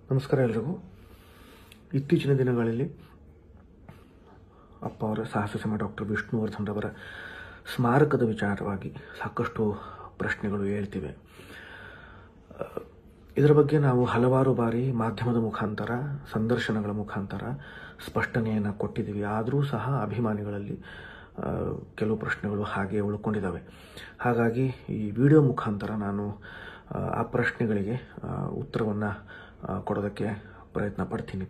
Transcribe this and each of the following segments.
ನಮಸ್ಕಾರ ಎಲ್ರಿಗೂ ಇತ್ತೀಚಿನ ದಿನಗಳಲ್ಲಿ ಅಪ್ಪ ಅವರ ಸಾಹಸ ಸಿಂಹ ಡಾಕ್ಟರ್ ವಿಷ್ಣುವರ್ಧನ್ ರವರ ಸ್ಮಾರಕದ ವಿಚಾರವಾಗಿ ಸಾಕಷ್ಟು ಪ್ರಶ್ನೆಗಳು ಹೇಳ್ತಿವೆ ಆ, ಇದರ ಬಗ್ಗೆ ನಾವು ಹಲವಾರು ಬಾರಿ ಮಾಧ್ಯಮದ ಮುಖಾಂತರ ಸಂದರ್ಶನಗಳ ಮುಖಾಂತರ ಸ್ಪಷ್ಟನೆಯನ್ನು ಕೊಟ್ಟಿದ್ದೀವಿ ಆದರೂ ಸಹ ಅಭಿಮಾನಿಗಳಲ್ಲಿ ಆ, ಕೆಲವು ಪ್ರಶ್ನೆಗಳು ಹಾಗೆ ಉಳ್ಕೊಂಡಿದ್ದಾವೆ ಹಾಗಾಗಿ ಈ ವಿಡಿಯೋ ಮುಖಾಂತರ ನಾನು ಆ, ಆ ಪ್ರಶ್ನೆಗಳಿಗೆ ಉತ್ತರವನ್ನು ಕೊಡೋದಕ್ಕೆ ಪ್ರಯತ್ನ ಪಡ್ತೀನಿ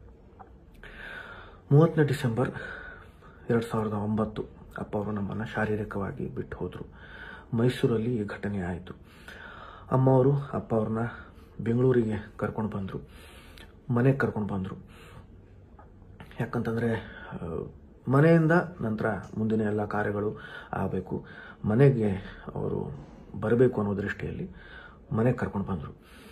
ಮೂವತ್ತನೇ ಡಿಸೆಂಬರ್ ಎರಡು ಸಾವಿರದ ಒಂಬತ್ತು ಅಪ್ಪ ಅವರು ನಮ್ಮನ್ನು ಶಾರೀರಿಕವಾಗಿ ಬಿಟ್ಟು ಹೋದರು ಮೈಸೂರಲ್ಲಿ ಈ ಘಟನೆ ಆಯಿತು ಅಮ್ಮವರು ಅಪ್ಪ ಅವ್ರನ್ನ ಬೆಂಗಳೂರಿಗೆ ಕರ್ಕೊಂಡು ಬಂದರು ಮನೆಗೆ ಕರ್ಕೊಂಡು ಬಂದರು ಯಾಕಂತಂದರೆ ಆ, ಮನೆಯಿಂದ ನಂತರ ಮುಂದಿನ ಎಲ್ಲ ಕಾರ್ಯಗಳು ಆಗಬೇಕು ಮನೆಗೆ ಅವರು ಬರಬೇಕು ಅನ್ನೋ ದೃಷ್ಟಿಯಲ್ಲಿ ಮನೆಗೆ ಕರ್ಕೊಂಡು ಬಂದರು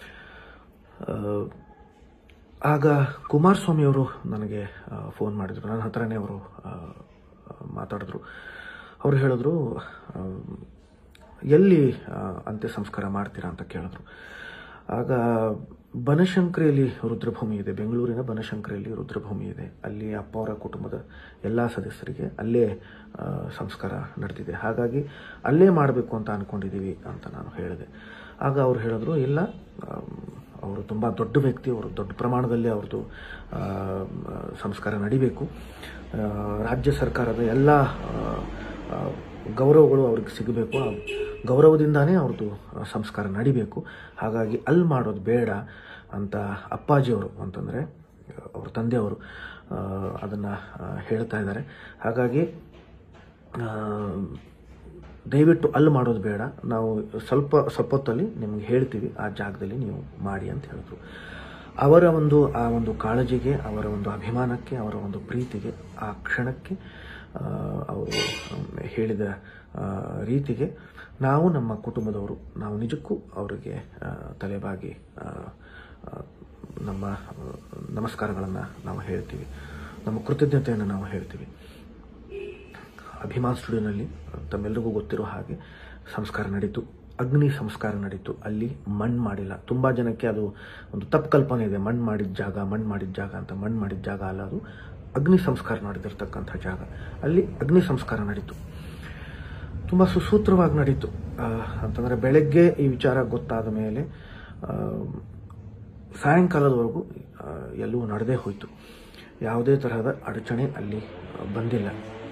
ಆಗ ಕುಮಾರಸ್ವಾಮಿ ಅವರು ನನಗೆ ಫೋನ್ ಮಾಡಿದರು ನನ್ನ ಹತ್ರನೇ ಅವರು ಆ, ಮಾತಾಡಿದ್ರು ಅವರು ಹೇಳಿದ್ರು ಆ, ಎಲ್ಲಿ ಆ, ಅಂತ್ಯ ಸಂಸ್ಕಾರ ಮಾಡ್ತೀರಾ ಅಂತ ಕೇಳಿದ್ರು ಆಗ ಬನಶಂಕರಿಯಲ್ಲಿ ರುದ್ರಭೂಮಿ ಇದೆ ಬೆಂಗಳೂರಿನ ಬನಶಂಕರಿಯಲ್ಲಿ ರುದ್ರಭೂಮಿ ಇದೆ ಅಲ್ಲಿ ಅಪ್ಪ ಅವರ ಕುಟುಂಬದ ಎಲ್ಲ ಸದಸ್ಯರಿಗೆ ಅಲ್ಲೇ ಆ, ಸಂಸ್ಕಾರ ನಡೆದಿದೆ ಹಾಗಾಗಿ ಅಲ್ಲೇ ಮಾಡಬೇಕು ಅಂತ ಅಂದ್ಕೊಂಡಿದ್ದೀವಿ ಅಂತ ನಾನು ಹೇಳಿದೆ ಆಗ ಅವ್ರು ಹೇಳಿದ್ರು ಇಲ್ಲ ಆಮ್, ಅವರು ತುಂಬ ದೊಡ್ಡ ವ್ಯಕ್ತಿ ಅವರು ದೊಡ್ಡ ಪ್ರಮಾಣದಲ್ಲಿ ಅವ್ರದ್ದು ಆ, ಆ, ಸಂಸ್ಕಾರ ನಡಿಬೇಕು ಆ, ರಾಜ್ಯ ಸರ್ಕಾರದ ಎಲ್ಲ ಆ, ಆ, ಗೌರವಗಳು ಅವ್ರಿಗೆ ಸಿಗಬೇಕು ಆ ಗೌರವದಿಂದಾನೇ ಅವ್ರದ್ದು ಆ, ಸಂಸ್ಕಾರ ನಡಿಬೇಕು ಹಾಗಾಗಿ ಅಲ್ಲಿ ಮಾಡೋದು ಬೇಡ ಅಂತ ಅಪ್ಪಾಜಿಯವರು ಅಂತಂದರೆ ಅವ್ರ ತಂದೆಯವರು ಅದನ್ನು ಹೇಳ್ತಾ ಇದ್ದಾರೆ ಹಾಗಾಗಿ ಆ, ದಯವಿಟ್ಟು ಅಲ್ಲಿ ಮಾಡೋದು ಬೇಡ ನಾವು ಸ್ವಲ್ಪ ಸ್ವಲ್ಪ ಹೊತ್ತಲ್ಲಿ ನಿಮ್ಗೆ ಹೇಳ್ತೀವಿ ಆ ಜಾಗದಲ್ಲಿ ನೀವು ಮಾಡಿ ಅಂತ ಹೇಳಿದ್ರು ಅವರ ಒಂದು ಆ ಒಂದು ಕಾಳಜಿಗೆ ಅವರ ಒಂದು ಅಭಿಮಾನಕ್ಕೆ ಅವರ ಒಂದು ಪ್ರೀತಿಗೆ ಆ ಕ್ಷಣಕ್ಕೆ ಆ, ಅವರು ಹೇಳಿದ ಆ, ರೀತಿಗೆ ನಾವು ನಮ್ಮ ಕುಟುಂಬದವರು ನಾವು ನಿಜಕ್ಕೂ ಅವರಿಗೆ ಆ, ತಲೆಬಾಗಿ ಆ, ಆ, ನಮ್ಮ ಆ, ನಮಸ್ಕಾರಗಳನ್ನು ನಾವು ಹೇಳ್ತೀವಿ ನಮ್ಮ ಕೃತಜ್ಞತೆಯನ್ನು ನಾವು ಹೇಳ್ತೀವಿ ಅಭಿಮಾನ್ ಸ್ಟುಡಿಯೋನಲ್ಲಿ ತಮ್ಮೆಲ್ಲರಿಗೂ ಗೊತ್ತಿರೋ ಹಾಗೆ ಸಂಸ್ಕಾರ ನಡೀತು ಅಗ್ನಿ ಸಂಸ್ಕಾರ ನಡೀತು ಅಲ್ಲಿ ಮಣ್ಣು ಮಾಡಿಲ್ಲ ತುಂಬ ಜನಕ್ಕೆ ಅದು ಒಂದು ತಪ್ಪು ಕಲ್ಪನೆ ಇದೆ ಮಣ್ಣು ಮಾಡಿದ ಜಾಗ ಮಣ್ಣು ಮಾಡಿದ ಜಾಗ ಅಂತ ಮಣ್ಣು ಮಾಡಿದ ಜಾಗ ಅಲ್ಲ ಅದು ಅಗ್ನಿ ಸಂಸ್ಕಾರ ನಡೆದಿರ್ತಕ್ಕಂಥ ಜಾಗ ಅಲ್ಲಿ ಅಗ್ನಿ ಸಂಸ್ಕಾರ ನಡೀತು ತುಂಬ ಸುಸೂತ್ರವಾಗಿ ನಡೀತು ಆ, ಅಂತಂದರೆ ಬೆಳಗ್ಗೆ ಈ ವಿಚಾರ ಗೊತ್ತಾದ ಮೇಲೆ ಆ, ಸಾಯಂಕಾಲದವರೆಗೂ ಆ, ಎಲ್ಲವೂ ನಡೆದೇ ಹೋಯಿತು ಯಾವುದೇ ತರಹದ ಅಡಚಣೆ ಅಲ್ಲಿ ಆ, ಬಂದಿಲ್ಲ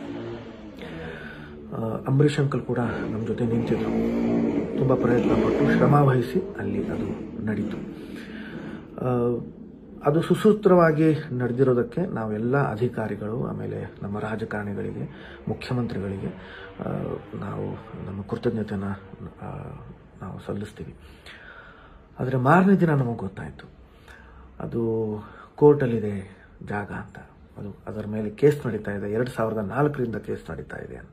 ಆ, ಅಂಬರೀಷ್ ಅಂಕಲ್ ಕೂಡ ನಮ್ಮ ಜೊತೆ ನಿಂತಿದ್ರು ತುಂಬ ಪ್ರಯತ್ನ ಪಟ್ಟು ಶ್ರಮ ವಹಿಸಿ ಅಲ್ಲಿ ಅದು ನಡೀತು ಆ, ಅದು ಸುಸೂತ್ರವಾಗಿ ನಡೆದಿರೋದಕ್ಕೆ ನಾವೆಲ್ಲ ಅಧಿಕಾರಿಗಳು ಆಮೇಲೆ ನಮ್ಮ ರಾಜಕಾರಣಿಗಳಿಗೆ ಮುಖ್ಯಮಂತ್ರಿಗಳಿಗೆ ಆ, ನಾವು ನಮ್ಮ ಕೃತಜ್ಞತೆಯನ್ನು ಆ, ನಾವು ಸಲ್ಲಿಸ್ತೀವಿ ಆದರೆ ಮಾರನೇ ದಿನ ನಮಗೆ ಗೊತ್ತಾಯಿತು ಅದು ಕೋರ್ಟಲ್ಲಿದೆ ಜಾಗ ಅಂತ ಅದು ಅದರ ಮೇಲೆ ಕೇಸ್ ನಡೀತಾ ಇದೆ ಎರಡು ಸಾವಿರದ ನಾಲ್ಕರಿಂದ ಕೇಸ್ ನಡೀತಾ ಇದೆ ಅಂತ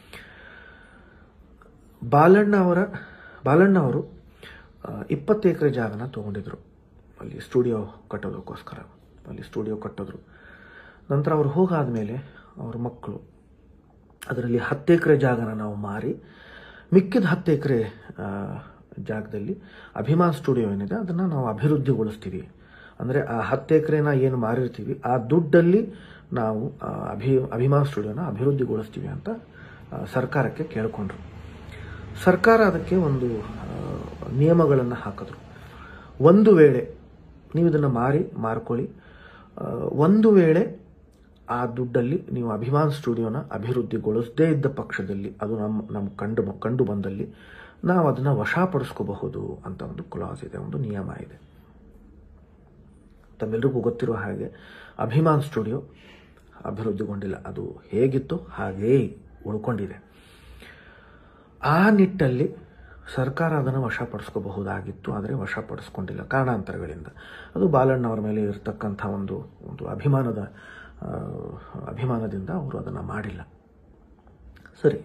ಬಾಲಣ್ಣ ಅವರ ಬಾಲಣ್ಣ ಅವರು ಇಪ್ಪತ್ತು ಎಕರೆ ಜಾಗನ ತೊಗೊಂಡಿದ್ರು ಅಲ್ಲಿ ಸ್ಟುಡಿಯೋ ಕಟ್ಟೋದಕ್ಕೋಸ್ಕರ ಅಲ್ಲಿ ಸ್ಟುಡಿಯೋ ಕಟ್ಟಿದ್ರು ನಂತರ ಅವ್ರು ಹೋಗಾದ್ಮೇಲೆ ಅವ್ರ ಮಕ್ಕಳು ಅದರಲ್ಲಿ ಹತ್ತು ಎಕರೆ ಜಾಗನ ನಾವು ಮಾರಿ ಮಿಕ್ಕಿದ ಹತ್ತು ಎಕರೆ ಜಾಗದಲ್ಲಿ ಅಭಿಮಾನ್ ಸ್ಟುಡಿಯೋ ಏನಿದೆ ಅದನ್ನು ನಾವು ಅಭಿವೃದ್ಧಿಗೊಳಿಸ್ತೀವಿ ಅಂದರೆ ಆ ಹತ್ತು ಎಕರೆನ ಏನು ಮಾರಿರ್ತೀವಿ ಆ ದುಡ್ಡಲ್ಲಿ ನಾವು ಆ, ಅಭಿ ಅಭಿಮಾನ್ ಸ್ಟುಡಿಯೋನ ಅಭಿವೃದ್ಧಿಗೊಳಿಸ್ತೀವಿ ಅಂತ ಆ, ಸರ್ಕಾರಕ್ಕೆ ಕೇಳಿಕೊಂಡ್ರು ಸರ್ಕಾರ ಅದಕ್ಕೆ ಒಂದು ನಿಯಮಗಳನ್ನು ಹಾಕಿದ್ರು ಒಂದು ವೇಳೆ ನೀವು ಇದನ್ನು ಮಾರಿ ಮಾರ್ಕೊಳ್ಳಿ ಆ, ಒಂದು ವೇಳೆ ಆ ದುಡ್ಡಲ್ಲಿ ನೀವು ಅಭಿಮಾನ್ ಸ್ಟುಡಿಯೋನ ಅಭಿವೃದ್ಧಿಗೊಳಿಸದೇ ಇದ್ದ ಪಕ್ಷದಲ್ಲಿ ಅದು ನಮ್ಮ ನಮ್ಮ ಕಂಡು ಕಂಡು ಬಂದಲ್ಲಿ ನಾವು ಅದನ್ನು ವಶಪಡಿಸ್ಕೋಬಹುದು ಅಂತ ಒಂದು ಕ್ಲಾಸ್ ಇದೆ ಒಂದು ನಿಯಮ ಇದೆ ತಮ್ಮೆಲ್ಲರಿಗೂ ಗೊತ್ತಿರೋ ಹಾಗೆ ಅಭಿಮಾನ್ ಸ್ಟುಡಿಯೋ ಅಭಿವೃದ್ಧಿಗೊಂಡಿಲ್ಲ ಅದು ಹೇಗಿತ್ತು ಹಾಗೇ ಉಳ್ಕೊಂಡಿದೆ ಆ ನಿಟ್ಟಲ್ಲಿ ಸರ್ಕಾರ ಅದನ್ನು ವಶಪಡಿಸ್ಕೋಬಹುದಾಗಿತ್ತು ಆದರೆ ವಶಪಡಿಸ್ಕೊಂಡಿಲ್ಲ ಕಾರಣಾಂತರಗಳಿಂದ ಅದು ಬಾಲಣ್ಣವರ ಮೇಲೆ ಇರತಕ್ಕಂಥ ಒಂದು ಒಂದು ಅಭಿಮಾನದ ಆ, ಅಭಿಮಾನದಿಂದ ಅವರು ಅದನ್ನು ಮಾಡಿಲ್ಲ ಸರಿ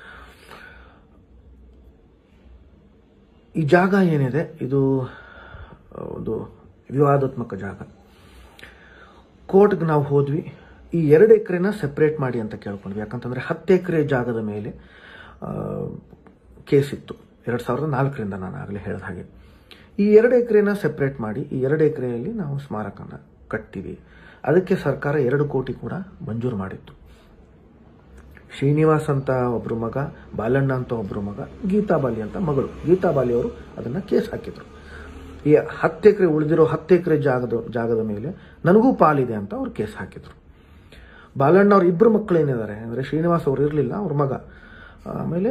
ಈ ಜಾಗ ಏನಿದೆ ಇದು ಆ, ಒಂದು ವಿವಾದಾತ್ಮಕ ಜಾಗ ಕೋರ್ಟ್ಗೆ ನಾವು ಹೋದ್ವಿ ಈ ಎರಡು ಎಕರೆನ ಸೆಪ್ರೇಟ್ ಮಾಡಿ ಅಂತ ಕೇಳ್ಕೊಂಡ್ವಿ ಯಾಕಂತಂದ್ರೆ ಹತ್ತು ಎಕರೆ ಜಾಗದ ಮೇಲೆ ಕೇಸ್ ಇತ್ತು ಎರಡು ಸಾವಿರದ ನಾಲ್ಕರಿಂದ ನಾನು ಆಗಲೇ ಹೇಳಿದ ಹಾಗೆ ಈ ಎರಡು ಎಕರೆನ ಸೆಪ್ರೇಟ್ ಮಾಡಿ ಈ ಎರಡು ಎಕರೆಯಲ್ಲಿ ನಾವು ಸ್ಮಾರಕನ ಕಟ್ತೀವಿ ಅದಕ್ಕೆ ಸರ್ಕಾರ ಎರಡು ಕೋಟಿ ಕೂಡ ಮಂಜೂರು ಮಾಡಿತ್ತು ಶ್ರೀನಿವಾಸ್ ಅಂತ ಒಬ್ಬರು ಮಗ ಬಾಲಣ್ಣ ಅಂತ ಒಬ್ಬರು ಮಗ ಗೀತಾಬಾಲಿ ಅಂತ ಮಗಳು ಗೀತಾಬಾಲಿ ಅವರು ಅದನ್ನು ಕೇಸ್ ಹಾಕಿದ್ರು ಈ ಹತ್ತು ಎಕರೆ ಉಳಿದಿರೋ ಹತ್ತು ಎಕರೆ ಜಾಗದ ಜಾಗದ ಮೇಲೆ ನನಗೂ ಪಾಲಿದೆ ಅಂತ ಅವ್ರು ಕೇಸ್ ಹಾಕಿದ್ರು ಬಾಲಣ್ಣ ಅವ್ರ ಇಬ್ಬರು ಮಕ್ಕಳು ಏನಿದ್ದಾರೆ ಅಂದರೆ ಶ್ರೀನಿವಾಸ್ ಅವರು ಇರಲಿಲ್ಲ ಅವ್ರ ಮಗ ಆಮೇಲೆ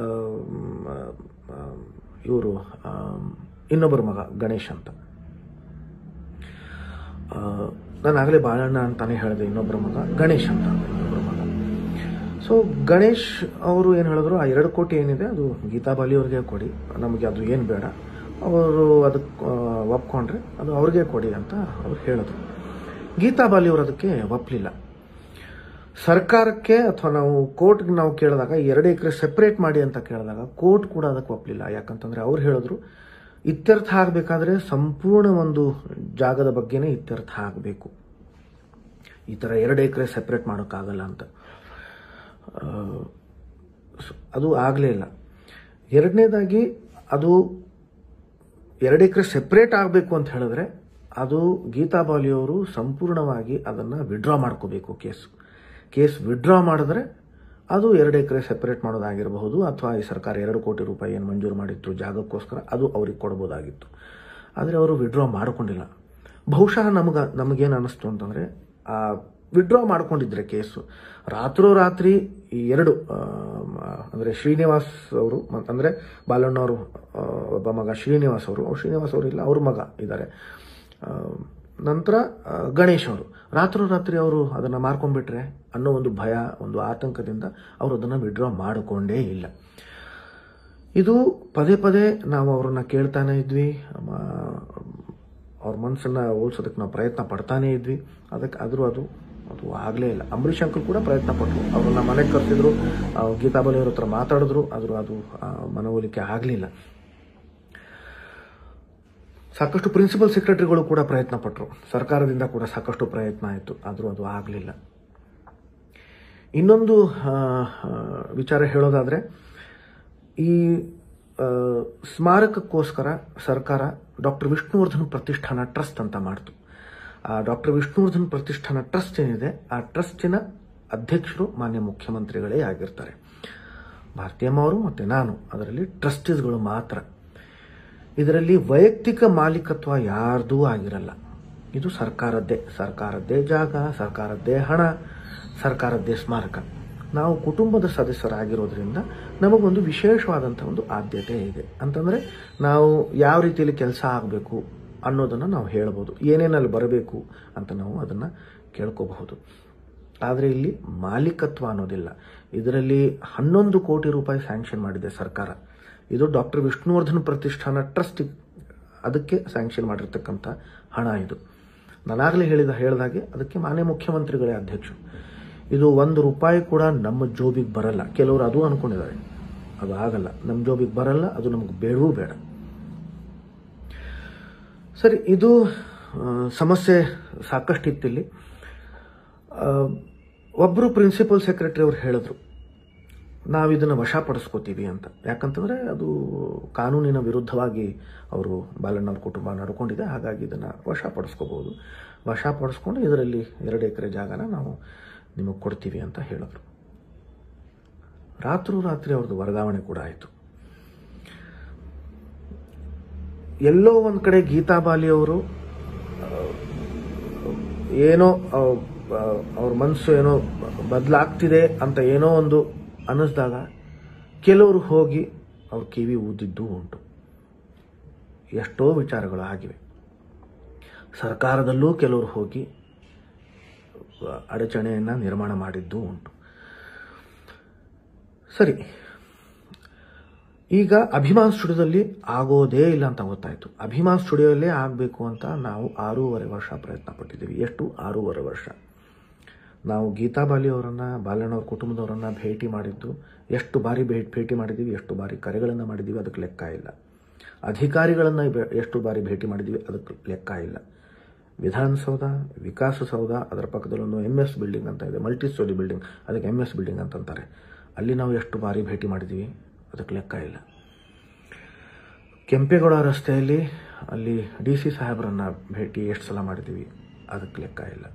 ಇವರು ಇನ್ನೊಬ್ಬರ ಮಗ ಗಣೇಶ್ ಅಂತ ಆ, ನಾನು ಆಗಲೇ ಬಾಳಣ್ಣ ಅಂತಾನೆ ಹೇಳಿದೆ ಇನ್ನೊಬ್ಬರ ಮಗ ಗಣೇಶ್ ಅಂತ ಇನ್ನೊಬ್ಬರ ಮಗ ಸೊ ಗಣೇಶ್ ಅವರು ಏನು ಹೇಳಿದ್ರು ಆ ಎರಡು ಕೋಟಿ ಏನಿದೆ ಅದು ಗೀತಾಬಾಲಿ ಅವ್ರಿಗೆ ಕೊಡಿ ನಮಗೆ ಅದು ಏನು ಬೇಡ ಅವರು ಅದಕ್ಕೆ ಒಪ್ಕೊಂಡ್ರೆ ಅದು ಅವ್ರಿಗೆ ಕೊಡಿ ಅಂತ ಅವ್ರು ಹೇಳಿದ್ರು ಗೀತಾಬಾಲಿ ಅವರು ಅದಕ್ಕೆ ಒಪ್ಪಲಿಲ್ಲ ಸರ್ಕಾರಕ್ಕೆ ಅಥವಾ ನಾವು ಕೋರ್ಟ್ಗೆ ನಾವು ಕೇಳಿದಾಗ ಎರಡು ಎಕರೆ ಸೆಪರೇಟ್ ಮಾಡಿ ಅಂತ ಕೇಳಿದಾಗ ಕೋರ್ಟ್ ಕೂಡ ಅದಕ್ಕೆ ಒಪ್ಪಲಿಲ್ಲ ಯಾಕಂತಂದ್ರೆ ಅವ್ರು ಹೇಳಿದ್ರು ಇತ್ಯರ್ಥ ಆಗಬೇಕಾದ್ರೆ ಸಂಪೂರ್ಣ ಒಂದು ಜಾಗದ ಬಗ್ಗೆನೇ ಇತ್ಯರ್ಥ ಆಗಬೇಕು ಈ ಥರ ಎರಡು ಎಕರೆ ಸೆಪರೇಟ್ ಮಾಡೋಕ್ಕಾಗಲ್ಲ ಅಂತ ಆ, ಸ- ಅದು ಆಗಲೇ ಇಲ್ಲ ಎರಡನೇದಾಗಿ ಅದು ಎರಡು ಎಕರೆ ಸೆಪ್ರೇಟ್ ಆಗಬೇಕು ಅಂತ ಹೇಳಿದ್ರೆ ಅದು ಗೀತಾಬಾಲಿಯವರು ಸಂಪೂರ್ಣವಾಗಿ ಅದನ್ನು ವಿಡ್ರಾ ಮಾಡ್ಕೋಬೇಕು ಕೇಸು ಕೇಸ್ ವಿಡ್ರಾ ಮಾಡಿದ್ರೆ ಅದು ಎರಡು ಎಕರೆ ಸೆಪರೇಟ್ ಮಾಡೋದಾಗಿರಬಹುದು ಅಥವಾ ಈ ಸರ್ಕಾರ ಎರಡು ಕೋಟಿ ರೂಪಾಯಿ ಏನು ಮಂಜೂರು ಮಾಡಿತ್ತು ಜಾಗಕ್ಕೋಸ್ಕರ ಅದು ಅವ್ರಿಗೆ ಕೊಡ್ಬೋದಾಗಿತ್ತು ಆದರೆ ಅವರು ವಿಡ್ರಾ ಮಾಡ್ಕೊಂಡಿಲ್ಲ ಬಹುಶಃ ನಮಗೆ ನಮಗೇನು ಅನ್ನಿಸ್ತು ಅಂತಂದರೆ ಆ ವಿಡ್ರಾ ಮಾಡ್ಕೊಂಡಿದ್ರೆ ಕೇಸು ರಾತ್ರೋರಾತ್ರಿ ಈ ಎರಡು ಆ, ಅಂದರೆ ಶ್ರೀನಿವಾಸ್ ಅವರು ಮ- ಅಂದರೆ ಬಾಲಣ್ಣವರು ಆ, ಒಬ್ಬ ಮಗ ಶ್ರೀನಿವಾಸ್ ಅವರು ಅವ್ರು ಶ್ರೀನಿವಾಸ್ ಅವರು ಇಲ್ಲ ಅವ್ರ ಮಗ ಇದ್ದಾರೆ ಆ, ನಂತರ ಆ, ಗಣೇಶ್ ಅವರು ರಾತ್ರೋರಾತ್ರಿ ಅವರು ಅದನ್ನು ಮಾರ್ಕೊಂಡ್ಬಿಟ್ರೆ ಅನ್ನೋ ಒಂದು ಭಯ ಒಂದು ಆತಂಕದಿಂದ ಅವರು ಅದನ್ನು ವಿಡ್ರಾ ಮಾಡಿಕೊಂಡೇ ಇಲ್ಲ ಇದು ಪದೇ ಪದೇ ನಾವು ಅವರನ್ನ ಕೇಳ್ತಾನೆ ಇದ್ವಿ ಮ- ಅವ್ರ ಮನಸ್ಸನ್ನ ಓಲ್ಸೋದಕ್ಕೆ ನಾವು ಪ್ರಯತ್ನ ಪಡ್ತಾನೇ ಇದ್ವಿ ಅದಕ್ಕೆ ಆದರೂ ಅದು ಅದು ಆಗಲೇ ಇಲ್ಲ ಅಂಬರೀಷ್ ಅಂಕಲ್ ಕೂಡ ಪ್ರಯತ್ನ ಪಟ್ಟರು ಅವ್ರನ್ನ ಮನೆಗೆ ಕರೆಸಿದ್ರು ಗೀತಾಬಾಲಿ ಅವ್ರ ಹತ್ರ ಮಾತಾಡಿದ್ರು ಆದರೂ ಅದು ಆ, ಮನವೊಲಿಕೆ ಆಗಲಿಲ್ಲ ಸಾಕಷ್ಟು ಪ್ರಿನ್ಸಿಪಲ್ ಸೆಕ್ರೆಟರಿಗಳು ಕೂಡ ಪ್ರಯತ್ನ ಪಟ್ಟರು ಸರ್ಕಾರದಿಂದ ಕೂಡ ಸಾಕಷ್ಟು ಪ್ರಯತ್ನ ಆಯಿತು ಆದರೂ ಅದು ಆಗಲಿಲ್ಲ ಇನ್ನೊಂದು ಆ, ಆ, ವಿಚಾರ ಹೇಳೋದಾದರೆ ಈ ಆ, ಸ್ಮಾರಕಕ್ಕೋಸ್ಕರ ಸರ್ಕಾರ ಡಾಕ್ಟರ್ ವಿಷ್ಣುವರ್ಧನ್ ಪ್ರತಿಷ್ಠಾನ ಟ್ರಸ್ಟ್ ಅಂತ ಮಾಡ್ತು ಆ ಡಾಕ್ಟರ್ ವಿಷ್ಣುವರ್ಧನ್ ಪ್ರತಿಷ್ಠಾನ ಟ್ರಸ್ಟ್ ಏನಿದೆ ಆ ಟ್ರಸ್ಟಿನ ಅಧ್ಯಕ್ಷರು ಮಾನ್ಯ ಮುಖ್ಯಮಂತ್ರಿಗಳೇ ಆಗಿರ್ತಾರೆ ಭಾರತೀಯಮ್ಮ ಅವರು ಮತ್ತು ನಾನು ಅದರಲ್ಲಿ ಟ್ರಸ್ಟೀಸ್ಗಳು ಮಾತ್ರ ಇದರಲ್ಲಿ ವೈಯಕ್ತಿಕ ಮಾಲೀಕತ್ವ ಯಾರ್ದೂ ಆಗಿರಲ್ಲ ಇದು ಸರ್ಕಾರದ್ದೇ ಸರ್ಕಾರದ್ದೇ ಜಾಗ ಸರ್ಕಾರದ್ದೇ ಹಣ ಸರ್ಕಾರದ್ದೇ ಸ್ಮಾರಕ ನಾವು ಕುಟುಂಬದ ಸದಸ್ಯರಾಗಿರೋದ್ರಿಂದ ನಮಗೊಂದು ವಿಶೇಷವಾದಂಥ ಒಂದು ಆದ್ಯತೆ ಇದೆ ಅಂತಂದರೆ ನಾವು ಯಾವ ರೀತಿಯಲ್ಲಿ ಕೆಲಸ ಆಗಬೇಕು ಅನ್ನೋದನ್ನು ನಾವು ಹೇಳ್ಬೋದು ಏನೇನಲ್ಲಿ ಬರಬೇಕು ಅಂತ ನಾವು ಅದನ್ನು ಕೇಳ್ಕೋಬಹುದು ಆದರೆ ಇಲ್ಲಿ ಮಾಲೀಕತ್ವ ಅನ್ನೋದಿಲ್ಲ ಇದರಲ್ಲಿ ಹನ್ನೊಂದು ಕೋಟಿ ರೂಪಾಯಿ ಸ್ಯಾಂಕ್ಷನ್ ಮಾಡಿದೆ ಸರ್ಕಾರ ಇದು ಡಾಕ್ಟರ್ ವಿಷ್ಣುವರ್ಧನ್ ಪ್ರತಿಷ್ಠಾನ ಟ್ರಸ್ಟ್ ಅದಕ್ಕೆ ಸ್ಯಾಂಕ್ಷನ್ ಮಾಡಿರ್ತಕ್ಕಂಥ ಹಣ ಇದು ನಾನಾಗಲೇ ಹೇಳಿದ ಹೇಳಿದಾಗೆ ಅದಕ್ಕೆ ಮಾನ್ಯ ಮುಖ್ಯಮಂತ್ರಿಗಳೇ ಅಧ್ಯಕ್ಷರು ಇದು ಒಂದು ರೂಪಾಯಿ ಕೂಡ ನಮ್ಮ ಜೋಬಿಗೆ ಬರಲ್ಲ ಕೆಲವರು ಅದು ಅನ್ಕೊಂಡಿದ್ದಾರೆ ಅದು ಆಗಲ್ಲ ನಮ್ಮ ಜೋಬಿಗೆ ಬರಲ್ಲ ಅದು ನಮಗೆ ಬೇಡವೂ ಬೇಡ ಸರಿ ಇದು ಆ, ಸಮಸ್ಯೆ ಸಾಕಷ್ಟಿತ್ತಿಲ್ಲಿ ಆ, ಒಬ್ಬರು ಪ್ರಿನ್ಸಿಪಲ್ ಸೆಕ್ರೆಟರಿ ಅವ್ರು ಹೇಳಿದ್ರು ನಾವು ಇದನ್ನು ವಶಪಡಿಸ್ಕೋತೀವಿ ಅಂತ ಯಾಕಂತಂದರೆ ಅದು ಕಾನೂನಿನ ವಿರುದ್ಧವಾಗಿ ಅವರು ಬಾಲಣ್ಣವ್ರ ಕುಟುಂಬ ನಡ್ಕೊಂಡಿದೆ ಹಾಗಾಗಿ ಇದನ್ನು ವಶಪಡಿಸ್ಕೋಬೋದು ವಶಪಡಿಸ್ಕೊಂಡು ಇದರಲ್ಲಿ ಎರಡು ಎಕರೆ ಜಾಗನ ನಾವು ನಿಮಗೆ ಕೊಡ್ತೀವಿ ಅಂತ ಹೇಳಿದ್ರು ರಾತ್ರೋ ರಾತ್ರಿ ಅವ್ರದ್ದು ವರ್ಗಾವಣೆ ಕೂಡ ಆಯಿತು ಎಲ್ಲೋ ಒಂದು ಕಡೆ ಗೀತಾಬಾಲಿ ಅವರು ಏನೋ ಅವ್ರ ಮನಸ್ಸು ಏನೋ ಬದಲಾಗ್ತಿದೆ ಅಂತ ಏನೋ ಒಂದು ಅನ್ನಿಸ್ದಾಗ ಕೆಲವರು ಹೋಗಿ ಅವ್ರ ಕಿವಿ ಊದಿದ್ದು ಉಂಟು ಎಷ್ಟೋ ವಿಚಾರಗಳು ಆಗಿವೆ ಸರ್ಕಾರದಲ್ಲೂ ಕೆಲವರು ಹೋಗಿ ಅಡಚಣೆಯನ್ನು ನಿರ್ಮಾಣ ಮಾಡಿದ್ದು ಉಂಟು ಸರಿ ಈಗ ಅಭಿಮಾನ್ ಸ್ಟುಡಿಯೋದಲ್ಲಿ ಆಗೋದೇ ಇಲ್ಲ ಅಂತ ಗೊತ್ತಾಯ್ತು ಅಭಿಮಾನ್ ಸ್ಟುಡಿಯೋಲ್ಲೇ ಆಗಬೇಕು ಅಂತ ನಾವು ಆರೂವರೆ ವರ್ಷ ಪ್ರಯತ್ನ ಪಟ್ಟಿದ್ದೀವಿ ಎಷ್ಟು ಆರೂವರೆ ವರ್ಷ ನಾವು ಗೀತಾಬಾಲಿ ಅವರನ್ನು ಬಾಲಣ್ಣವ್ರ ಕುಟುಂಬದವರನ್ನು ಭೇಟಿ ಮಾಡಿದ್ದು ಎಷ್ಟು ಬಾರಿ ಭೇಟಿ ಭೇಟಿ ಮಾಡಿದ್ದೀವಿ ಎಷ್ಟು ಬಾರಿ ಕರೆಗಳನ್ನು ಮಾಡಿದ್ದೀವಿ ಅದಕ್ಕೆ ಲೆಕ್ಕ ಇಲ್ಲ ಅಧಿಕಾರಿಗಳನ್ನು ಬೆ- ಎಷ್ಟು ಬಾರಿ ಭೇಟಿ ಮಾಡಿದ್ದೀವಿ ಅದಕ್ಕೆ ಲೆಕ್ಕ ಇಲ್ಲ ವಿಧಾನಸೌಧ ವಿಕಾಸಸೌಧ ಅದರ ಪಕ್ಕದಲ್ಲೊಂದು ಎಮ್ ಎಸ್ ಬಿಲ್ಡಿಂಗ್ ಅಂತ ಇದೆ ಮಲ್ಟಿ ಸ್ಟೋರಿ ಬಿಲ್ಡಿಂಗ್ ಅದಕ್ಕೆ ಎಮ್ ಎಸ್ ಬಿಲ್ಡಿಂಗ್ ಅಂತಂತಾರೆ ಅಲ್ಲಿ ನಾವು ಎಷ್ಟು ಬಾರಿ ಭೇಟಿ ಮಾಡಿದ್ದೀವಿ ಅದಕ್ಕೆ ಲೆಕ್ಕ ಇಲ್ಲ ಕೆಂಪೇಗೌಡ ರಸ್ತೆಯಲ್ಲಿ ಅಲ್ಲಿ ಡಿ ಸಿ ಸಾಹೇಬರನ್ನ ಭೇಟಿ ಎಷ್ಟು ಸಲ ಮಾಡಿದ್ದೀವಿ ಅದಕ್ಕೆ ಲೆಕ್ಕ ಇಲ್ಲ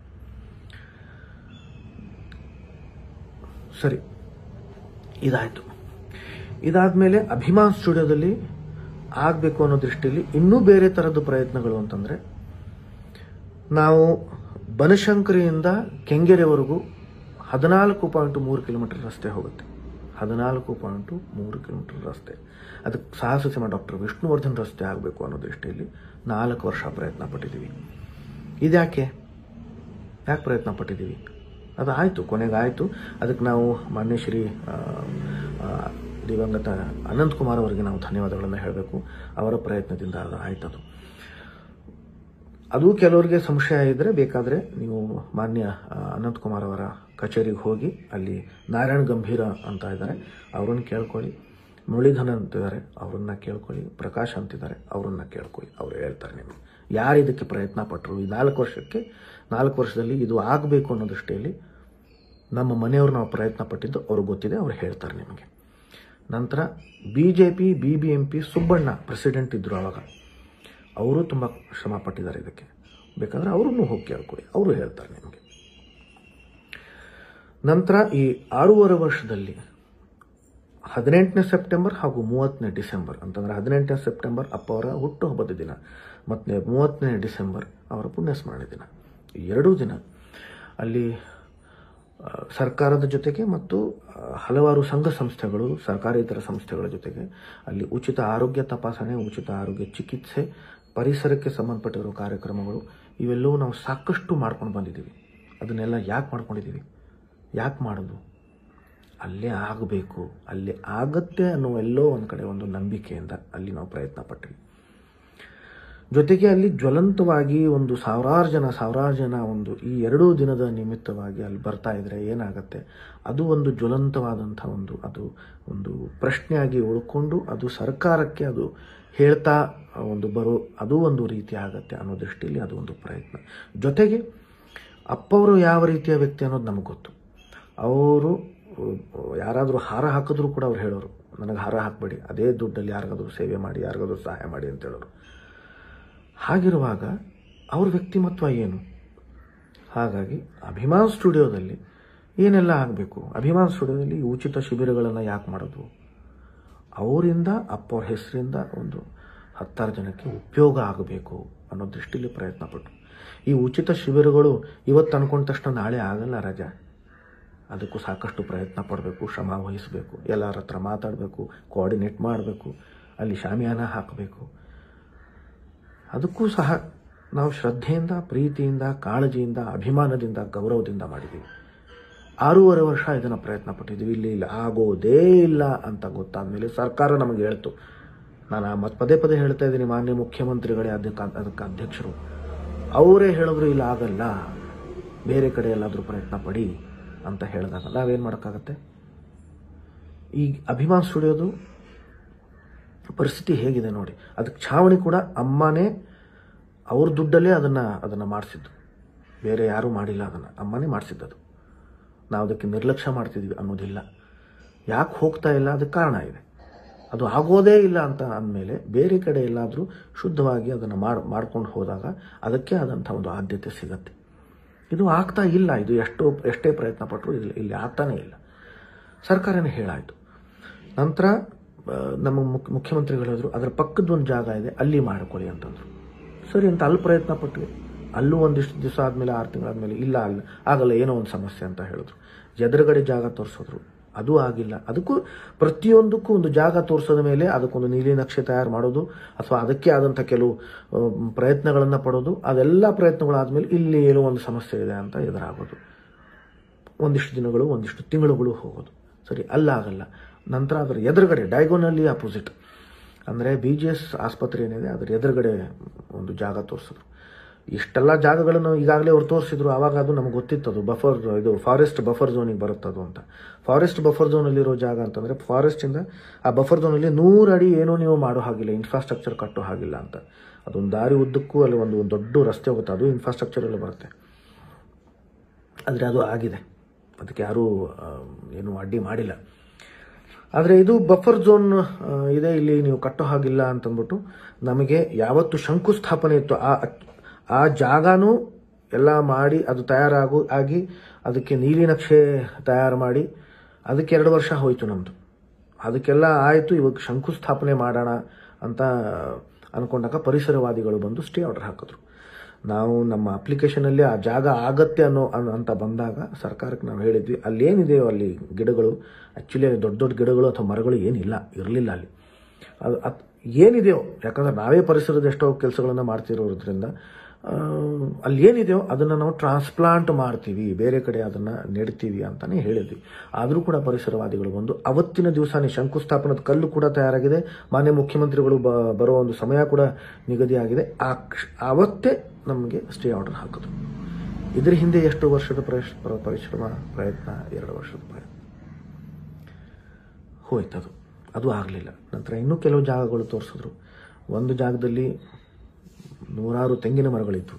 ಸರಿ ಇದಾಯಿತು ಇದಾದಮೇಲೆ ಅಭಿಮಾನ್ ಸ್ಟುಡಿಯೋದಲ್ಲಿ ಆಗಬೇಕು ಅನ್ನೋ ದೃಷ್ಟಿಯಲ್ಲಿ ಇನ್ನೂ ಬೇರೆ ಥರದ್ದು ಪ್ರಯತ್ನಗಳು ಅಂತಂದರೆ ನಾವು ಬನಶಂಕರಿಯಿಂದ ಕೆಂಗೆರೆವರೆಗೂ ಹದಿನಾಲ್ಕು ಪಾಯಿಂಟ್ ಮೂರು ಕಿಲೋಮೀಟರ್ ರಸ್ತೆ ಹೋಗುತ್ತೆ ಹದಿನಾಲ್ಕು ಪಾಯಿಂಟು ಮೂರು ಕಿಲೋಮೀಟರ್ ರಸ್ತೆ ಅದಕ್ಕೆ ಸಾಹಸ ಸಿಂಹ ಡಾಕ್ಟರ್ ವಿಷ್ಣುವರ್ಧನ್ ರಸ್ತೆ ಆಗಬೇಕು ಅನ್ನೋ ದೃಷ್ಟಿಯಲ್ಲಿ ನಾಲ್ಕು ವರ್ಷ ಪ್ರಯತ್ನ ಪಟ್ಟಿದ್ದೀವಿ ಇದ್ಯಾಕೆ ಯಾಕೆ ಪ್ರಯತ್ನ ಪಟ್ಟಿದ್ದೀವಿ ಅದು ಆಯಿತು ಕೊನೆಗೆ ಆಯಿತು ಅದಕ್ಕೆ ನಾವು ಮಾನ್ಯ ಶ್ರೀ ಆ, ಆ, ದಿವಂಗತ ಅನಂತ್ ಕುಮಾರ್ ಅವರಿಗೆ ನಾವು ಧನ್ಯವಾದಗಳನ್ನು ಹೇಳಬೇಕು ಅವರ ಪ್ರಯತ್ನದಿಂದ ಅದು ಆಯ್ತದು ಅದು ಕೆಲವರಿಗೆ ಸಂಶಯ ಇದ್ದರೆ ಬೇಕಾದರೆ ನೀವು ಮಾನ್ಯ ಆ, ಅನಂತ್ ಕುಮಾರ್ ಅವರ ಕಚೇರಿಗೆ ಹೋಗಿ ಅಲ್ಲಿ ನಾರಾಯಣ್ ಗಂಭೀರ ಅಂತ ಇದ್ದಾರೆ ಅವರನ್ನು ಕೇಳ್ಕೊಳ್ಳಿ ಮುರಳೀಧರನ್ ಅಂತಿದ್ದಾರೆ ಅವರನ್ನ ಕೇಳ್ಕೊಳ್ಳಿ ಪ್ರಕಾಶ್ ಅಂತಿದ್ದಾರೆ ಅವರನ್ನ ಕೇಳ್ಕೊಳ್ಳಿ ಅವರು ಹೇಳ್ತಾರೆ ನಿಮಗೆ ಯಾರು ಇದಕ್ಕೆ ಪ್ರಯತ್ನ ಪಟ್ಟರು ಈ ನಾಲ್ಕು ವರ್ಷಕ್ಕೆ ನಾಲ್ಕು ವರ್ಷದಲ್ಲಿ ಇದು ಆಗಬೇಕು ಅನ್ನೋ ದೃಷ್ಟಿಯಲ್ಲಿ ನಮ್ಮ ಮನೆಯವರು ನಾವು ಪ್ರಯತ್ನ ಪಟ್ಟಿದ್ದು ಅವ್ರಿಗೆ ಗೊತ್ತಿದೆ ಅವ್ರು ಹೇಳ್ತಾರೆ ನಿಮಗೆ ನಂತರ B J P B B M P Subbanna president ಇದ್ದರು ಆವಾಗ ಅವರು ತುಂಬ ಶ್ರಮ ಪಟ್ಟಿದ್ದಾರೆ ಇದಕ್ಕೆ ಬೇಕಾದ್ರೆ ಅವರನ್ನು ಹೋಗಿ ಕೇಳ್ಕೊಳ್ಳಿ ಅವರು ಹೇಳ್ತಾರೆ ನಿಮಗೆ ನಂತರ ಈ ಆರೂವರೆ ವರ್ಷದಲ್ಲಿ ಹದಿನೆಂಟನೇ ಸೆಪ್ಟೆಂಬರ್ ಹಾಗೂ ಮೂವತ್ತನೇ ಡಿಸೆಂಬರ್ ಅಂತಂದರೆ ಹದಿನೆಂಟನೇ ಸೆಪ್ಟೆಂಬರ್ ಅಪ್ಪ ಅವರ ಹುಟ್ಟುಹಬ್ಬದ ದಿನ ಮತ್ತು ಮೂವತ್ತನೇ ಡಿಸೆಂಬರ್ ಅವರ ಪುಣ್ಯಸ್ಮರಣೆ ದಿನ ಈ ಎರಡೂ ದಿನ ಅಲ್ಲಿ ಆ, ಸರ್ಕಾರದ ಜೊತೆಗೆ ಮತ್ತು ಆ, ಹಲವಾರು ಸಂಘ ಸಂಸ್ಥೆಗಳು ಸರ್ಕಾರೇತರ ಸಂಸ್ಥೆಗಳ ಜೊತೆಗೆ ಅಲ್ಲಿ ಉಚಿತ ಆರೋಗ್ಯ ತಪಾಸಣೆ ಉಚಿತ ಆರೋಗ್ಯ ಚಿಕಿತ್ಸೆ ಪರಿಸರಕ್ಕೆ ಸಂಬಂಧಪಟ್ಟಿರೋ ಕಾರ್ಯಕ್ರಮಗಳು ಇವೆಲ್ಲವೂ ನಾವು ಸಾಕಷ್ಟು ಮಾಡ್ಕೊಂಡು ಬಂದಿದ್ದೀವಿ ಅದನ್ನೆಲ್ಲ ಯಾಕೆ ಮಾಡ್ಕೊಂಡಿದ್ದೀವಿ ಯಾಕೆ ಮಾಡೋದು ಅಲ್ಲೇ ಆಗಬೇಕು ಅಲ್ಲೇ ಆಗತ್ತೆ ಅನ್ನೋ ಎಲ್ಲೋ ಒಂದು ಕಡೆ ಒಂದು ನಂಬಿಕೆಯಿಂದ ಅಲ್ಲಿ ನಾವು ಪ್ರಯತ್ನ ಪಟ್ವಿ ಜೊತೆಗೆ ಅಲ್ಲಿ ಜ್ವಲಂತವಾಗಿ ಒಂದು ಸಾವಿರಾರು ಜನ ಸಾವಿರಾರು ಜನ ಒಂದು ಈ ಎರಡೂ ದಿನದ ನಿಮಿತ್ತವಾಗಿ ಅಲ್ಲಿ ಬರ್ತಾ ಇದ್ರೆ ಏನಾಗುತ್ತೆ ಅದು ಒಂದು ಜ್ವಲಂತವಾದಂಥ ಒಂದು ಅದು ಒಂದು ಪ್ರಶ್ನೆಯಾಗಿ ಉಳ್ಕೊಂಡು ಅದು ಸರ್ಕಾರಕ್ಕೆ ಅದು ಹೇಳ್ತಾ ಒಂದು ಬರೋ ಅದು ಒಂದು ರೀತಿ ಆಗತ್ತೆ ಅನ್ನೋ ದೃಷ್ಟಿಯಲ್ಲಿ ಅದು ಒಂದು ಪ್ರಯತ್ನ ಜೊತೆಗೆ ಅಪ್ಪವರು ಯಾವ ರೀತಿಯ ವ್ಯಕ್ತಿ ಅನ್ನೋದು ನಮಗೆ ಗೊತ್ತು ಅವರು ಯಾರಾದರೂ ಹಾರ ಹಾಕಿದ್ರು ಕೂಡ ಅವ್ರು ಹೇಳೋರು ನನಗೆ ಹಾರ ಹಾಕಬೇಡಿ ಅದೇ ದುಡ್ಡಲ್ಲಿ ಯಾರಿಗಾದ್ರೂ ಸೇವೆ ಮಾಡಿ ಯಾರಿಗಾದ್ರೂ ಸಹಾಯ ಮಾಡಿ ಅಂತ ಹೇಳೋರು ಹಾಗಿರುವಾಗ ಅವ್ರ ವ್ಯಕ್ತಿಮತ್ವ ಏನು ಹಾಗಾಗಿ ಅಭಿಮಾನ್ ಸ್ಟುಡಿಯೋದಲ್ಲಿ ಏನೆಲ್ಲ ಆಗಬೇಕು ಅಭಿಮಾನ್ ಸ್ಟುಡಿಯೋದಲ್ಲಿ ಈ ಉಚಿತ ಶಿಬಿರಗಳನ್ನು ಯಾಕೆ ಮಾಡೋದು ಅವರಿಂದ ಅಪ್ಪ ಅವ್ರ ಹೆಸರಿಂದ ಒಂದು ಹತ್ತಾರು ಜನಕ್ಕೆ ಉಪಯೋಗ ಆಗಬೇಕು ಅನ್ನೋ ದೃಷ್ಟಿಯಲ್ಲಿ ಪ್ರಯತ್ನ ಪಟ್ಟು ಈ ಉಚಿತ ಶಿಬಿರಗಳು ಇವತ್ತು ಅನ್ಕೊಂಡ ತಕ್ಷಣ ನಾಳೆ ಆಗಲ್ಲ ರಜಾ ಅದಕ್ಕೂ ಸಾಕಷ್ಟು ಪ್ರಯತ್ನ ಪಡಬೇಕು ಶ್ರಮ ವಹಿಸಬೇಕು ಎಲ್ಲರ ಹತ್ರ ಮಾತಾಡಬೇಕು ಕೋಆರ್ಡಿನೇಟ್ ಮಾಡಬೇಕು ಅಲ್ಲಿ ಶಾಮಿಯಾನ ಹಾಕಬೇಕು ಅದಕ್ಕೂ ಸಹ ನಾವು ಶ್ರದ್ಧೆಯಿಂದ ಪ್ರೀತಿಯಿಂದ ಕಾಳಜಿಯಿಂದ ಅಭಿಮಾನದಿಂದ ಗೌರವದಿಂದ ಮಾಡಿದ್ದೀವಿ ಆರೂವರೆ ವರ್ಷ ಇದನ್ನು ಪ್ರಯತ್ನ ಪಟ್ಟಿದ್ದೀವಿ ಇಲ್ಲಿ ಇಲ್ಲ ಆಗೋದೇ ಇಲ್ಲ ಅಂತ ಗೊತ್ತಾದ ಮೇಲೆ ಸರ್ಕಾರ ನಮಗೆ ಹೇಳ್ತು ನಾನು ಮತ್ತೆ ಪದೇ ಪದೇ ಹೇಳ್ತಾ ಇದ್ದೀನಿ ಮಾನ್ಯ ಮುಖ್ಯಮಂತ್ರಿಗಳೇ ಅದಕ್ಕೆ ಅದಕ್ಕೆ ಅಧ್ಯಕ್ಷರು ಅವರೇ ಹೇಳಿದ್ರು ಇಲ್ಲ ಆಗಲ್ಲ ಬೇರೆ ಕಡೆ ಎಲ್ಲಾದರೂ ಪ್ರಯತ್ನ ಪಡಿ ಅಂತ ಹೇಳಿದಾಗ ನಾವೇನು ಮಾಡೋಕ್ಕಾಗತ್ತೆ ಈ ಅಭಿಮಾನ್ ಸ್ಟುಡಿಯೋದು ಪರಿಸ್ಥಿತಿ ಹೇಗಿದೆ ನೋಡಿ ಅದಕ್ಕೆ ಛಾವಣಿ ಕೂಡ ಅಮ್ಮನೇ ಅವ್ರ ದುಡ್ಡಲ್ಲೇ ಅದನ್ನು ಅದನ್ನು ಮಾಡಿಸಿದ್ದು ಬೇರೆ ಯಾರೂ ಮಾಡಿಲ್ಲ ಅದನ್ನು ಅಮ್ಮನೇ ಮಾಡಿಸಿದ್ದದು ನಾವು ಅದಕ್ಕೆ ನಿರ್ಲಕ್ಷ್ಯ ಮಾಡ್ತಿದ್ವಿ ಅನ್ನೋದಿಲ್ಲ ಯಾಕೆ ಹೋಗ್ತಾ ಇಲ್ಲ ಅದಕ್ಕೆ ಕಾರಣ ಇದೆ ಅದು ಆಗೋದೇ ಇಲ್ಲ ಅಂತ ಅಂದಮೇಲೆ ಬೇರೆ ಕಡೆ ಎಲ್ಲಾದರೂ ಶುದ್ಧವಾಗಿ ಅದನ್ನು ಮಾಡಿ ಮಾಡ್ಕೊಂಡು ಹೋದಾಗ ಅದಕ್ಕೆ ಆದಂಥ ಒಂದು ಆದ್ಯತೆ ಸಿಗತ್ತೆ ಇದು ಆಗ್ತಾ ಇಲ್ಲ ಇದು ಎಷ್ಟೋ ಎಷ್ಟೇ ಪ್ರಯತ್ನ ಪಟ್ಟರು ಇಲ್ಲಿ ಇಲ್ಲಿ ಆಗ್ತಾನೇ ಇಲ್ಲ ಸರ್ಕಾರನೇ ಹೇಳಾಯಿತು ನಂತರ ಆ, ನಮ್ಮ ಮುಖ್ಯ ಮುಖ್ಯಮಂತ್ರಿಗಳು ಹೇಳಿದ್ರು ಅದರ ಪಕ್ಕದ ಒಂದು ಜಾಗ ಇದೆ ಅಲ್ಲಿ ಮಾಡ್ಕೊಳ್ಳಿ ಅಂತಂದ್ರು ಸರಿ ಅಂತ ಅಲ್ಲಿ ಪ್ರಯತ್ನ ಪಟ್ವಿ ಅಲ್ಲೂ ಒಂದಿಷ್ಟು ದಿವಸ ಆದಮೇಲೆ ಆರು ತಿಂಗಳಾದ್ಮೇಲೆ ಇಲ್ಲ ಅಲ್ಲ ಆಗಲ್ಲ ಏನೋ ಒಂದು ಸಮಸ್ಯೆ ಅಂತ ಹೇಳಿದ್ರು ಎದುರುಗಡೆ ಜಾಗ ತೋರಿಸಿದ್ರು ಅದು ಆಗಿಲ್ಲ ಅದಕ್ಕೂ ಪ್ರತಿಯೊಂದಕ್ಕೂ ಒಂದು ಜಾಗ ತೋರಿಸೋದ ಮೇಲೆ ಅದಕ್ಕೊಂದು ನೀಲಿ ನಕ್ಷೆ ತಯಾರು ಮಾಡೋದು ಅಥವಾ ಅದಕ್ಕೆ ಆದಂಥ ಕೆಲವು ಪ್ರಯತ್ನಗಳನ್ನು ಪಡೋದು ಅದೆಲ್ಲ ಪ್ರಯತ್ನಗಳಾದ್ಮೇಲೆ ಇಲ್ಲಿ ಏನೋ ಒಂದು ಸಮಸ್ಯೆ ಇದೆ ಅಂತ ಎದುರಾಗೋದು ಒಂದಿಷ್ಟು ದಿನಗಳು ಒಂದಿಷ್ಟು ತಿಂಗಳುಗಳು ಹೋಗೋದು ಸರಿ ಅಲ್ಲಾಗಲ್ಲ ನಂತರ ಅದರ ಎದುರುಗಡೆ ಡೈಗೋನಲ್ಲಿ ಅಪೋಸಿಟ್ ಅಂದರೆ ಬಿ ಜಿ ಎಸ್ ಆಸ್ಪತ್ರೆ ಏನಿದೆ ಅದರ ಎದುರುಗಡೆ ಒಂದು ಜಾಗ ತೋರಿಸಿದ್ರು ಇಷ್ಟೆಲ್ಲ ಜಾಗಗಳನ್ನು ಈಗಾಗಲೇ ಅವ್ರು ತೋರಿಸಿದ್ರು ಆವಾಗ ಅದು ನಮಗೆ ಗೊತ್ತಿತ್ತು ಅದು ಬಫರ್ ಇದು ಫಾರೆಸ್ಟ್ ಬಫರ್ ಝೋನಿಗೆ ಬರುತ್ತದು ಅಂತ ಫಾರೆಸ್ಟ್ ಬಫರ್ ಝೋನಲ್ಲಿರೋ ಜಾಗ ಅಂತಂದರೆ ಫಾರೆಸ್ಟಿಂದ ಆ ಬಫರ್ ಝೋನಲ್ಲಿ ನೂರು ಅಡಿ ಏನೂ ನೀವು ಮಾಡೋ ಹಾಗಿಲ್ಲ ಇನ್ಫ್ರಾಸ್ಟ್ರಕ್ಚರ್ ಕಟ್ಟೋ ಹಾಗಿಲ್ಲ ಅಂತ ಅದೊಂದು ದಾರಿ ಉದ್ದಕ್ಕೂ ಅಲ್ಲಿ ಒಂದು ಒಂದು ದೊಡ್ಡ ರಸ್ತೆ ಹೋಗುತ್ತೆ ಅದು ಇನ್ಫ್ರಾಸ್ಟ್ರಕ್ಚರಲ್ಲಿ ಬರುತ್ತೆ ಆದರೆ ಅದು ಆಗಿದೆ ಅದಕ್ಕೆ ಯಾರೂ ಆ, ಏನು ಅಡ್ಡಿ ಮಾಡಿಲ್ಲ ಆದರೆ ಇದು ಬಫರ್ ಝೋನ್ ಇದೆ ಇಲ್ಲಿ ನೀವು ಕಟ್ಟೋ ಹಾಗಿಲ್ಲ ಅಂತಂದ್ಬಿಟ್ಟು ನಮಗೆ ಯಾವತ್ತು ಶಂಕುಸ್ಥಾಪನೆ ಇತ್ತು ಆ ಆ ಜಾಗನೂ ಎಲ್ಲ ಮಾಡಿ ಅದು ತಯಾರಾಗು ಆಗಿ ಅದಕ್ಕೆ ನೀಲಿ ನಕ್ಷೆ ತಯಾರು ಮಾಡಿ ಅದಕ್ಕೆ ಎರಡು ವರ್ಷ ಹೋಯಿತು ನಮ್ಮದು ಅದಕ್ಕೆಲ್ಲ ಆಯಿತು ಇವಾಗ ಶಂಕುಸ್ಥಾಪನೆ ಮಾಡೋಣ ಅಂತ ಅನ್ಕೊಂಡಾಗ ಪರಿಸರವಾದಿಗಳು ಬಂದು ಸ್ಟೇ ಆರ್ಡರ್ ಹಾಕಿದ್ರು ನಾವು ನಮ್ಮ ಅಪ್ಲಿಕೇಶನಲ್ಲಿ ಆ ಜಾಗ ಆಗತ್ತೆ ಅನ್ನೋ ಅನ್ನೋ- ಅಂತ ಬಂದಾಗ ಸರ್ಕಾರಕ್ಕೆ ನಾವು ಹೇಳಿದ್ವಿ ಅಲ್ಲಿ ಏನಿದೆಯೋ ಅಲ್ಲಿ ಗಿಡಗಳು ಆ್ಯಕ್ಚುಲಿ ಅಲ್ಲಿ ದೊಡ್ಡ ದೊಡ್ಡ ಗಿಡಗಳು ಅಥವಾ ಮರಗಳು ಏನಿಲ್ಲ ಇರಲಿಲ್ಲ ಅಲ್ಲಿ ಅದು ಅತ್ ಏನಿದೆಯೋ ಯಾಕಂದ್ರೆ ನಾವೇ ಪರಿಸರದ ಎಷ್ಟೋ ಕೆಲಸಗಳನ್ನು ಮಾಡ್ತಿರೋದ್ರಿಂದ ಆ, ಅಲ್ಲಿ ಏನಿದೆಯೋ ಅದನ್ನು ನಾವು ಟ್ರಾನ್ಸ್ಪ್ಲಾಂಟ್ ಮಾಡ್ತೀವಿ ಬೇರೆ ಕಡೆ ಅದನ್ನು ನೆಡ್ತೀವಿ ಅಂತಾನೆ ಹೇಳಿದ್ವಿ ಆದರೂ ಕೂಡ ಪರಿಸರವಾದಿಗಳು ಬಂದು ಅವತ್ತಿನ ದಿವಸನೇ ಶಂಕುಸ್ಥಾಪನದ ಕಲ್ಲು ಕೂಡ ತಯಾರಾಗಿದೆ ಮಾನ್ಯ ಮುಖ್ಯಮಂತ್ರಿಗಳು ಬ ಬರೋ ಒಂದು ಸಮಯ ಕೂಡ ನಿಗದಿಯಾಗಿದೆ ಆ ಕ್ಷ- ಅವತ್ತೇ ನಮಗೆ ಸ್ಟೇ ಆರ್ಡರ್ ಹಾಕಿದ್ರು ಇದ್ರ ಹಿಂದೆ ಎಷ್ಟು ವರ್ಷದ ಪ್ರಯಶ್- ಪ್ರ- ಪರಿಶ್ರಮ ಪ್ರಯತ್ನ ಎರಡು ವರ್ಷದ ಪ್ರಯತ್ನ ಹೋಯ್ತದು ಅದು ಆಗಲಿಲ್ಲ ನಂತರ ಇನ್ನೂ ಕೆಲವು ಜಾಗಗಳು ತೋರಿಸಿದ್ರು ಒಂದು ಜಾಗದಲ್ಲಿ ನೂರಾರು ತೆಂಗಿನ ಮರಗಳಿದ್ವು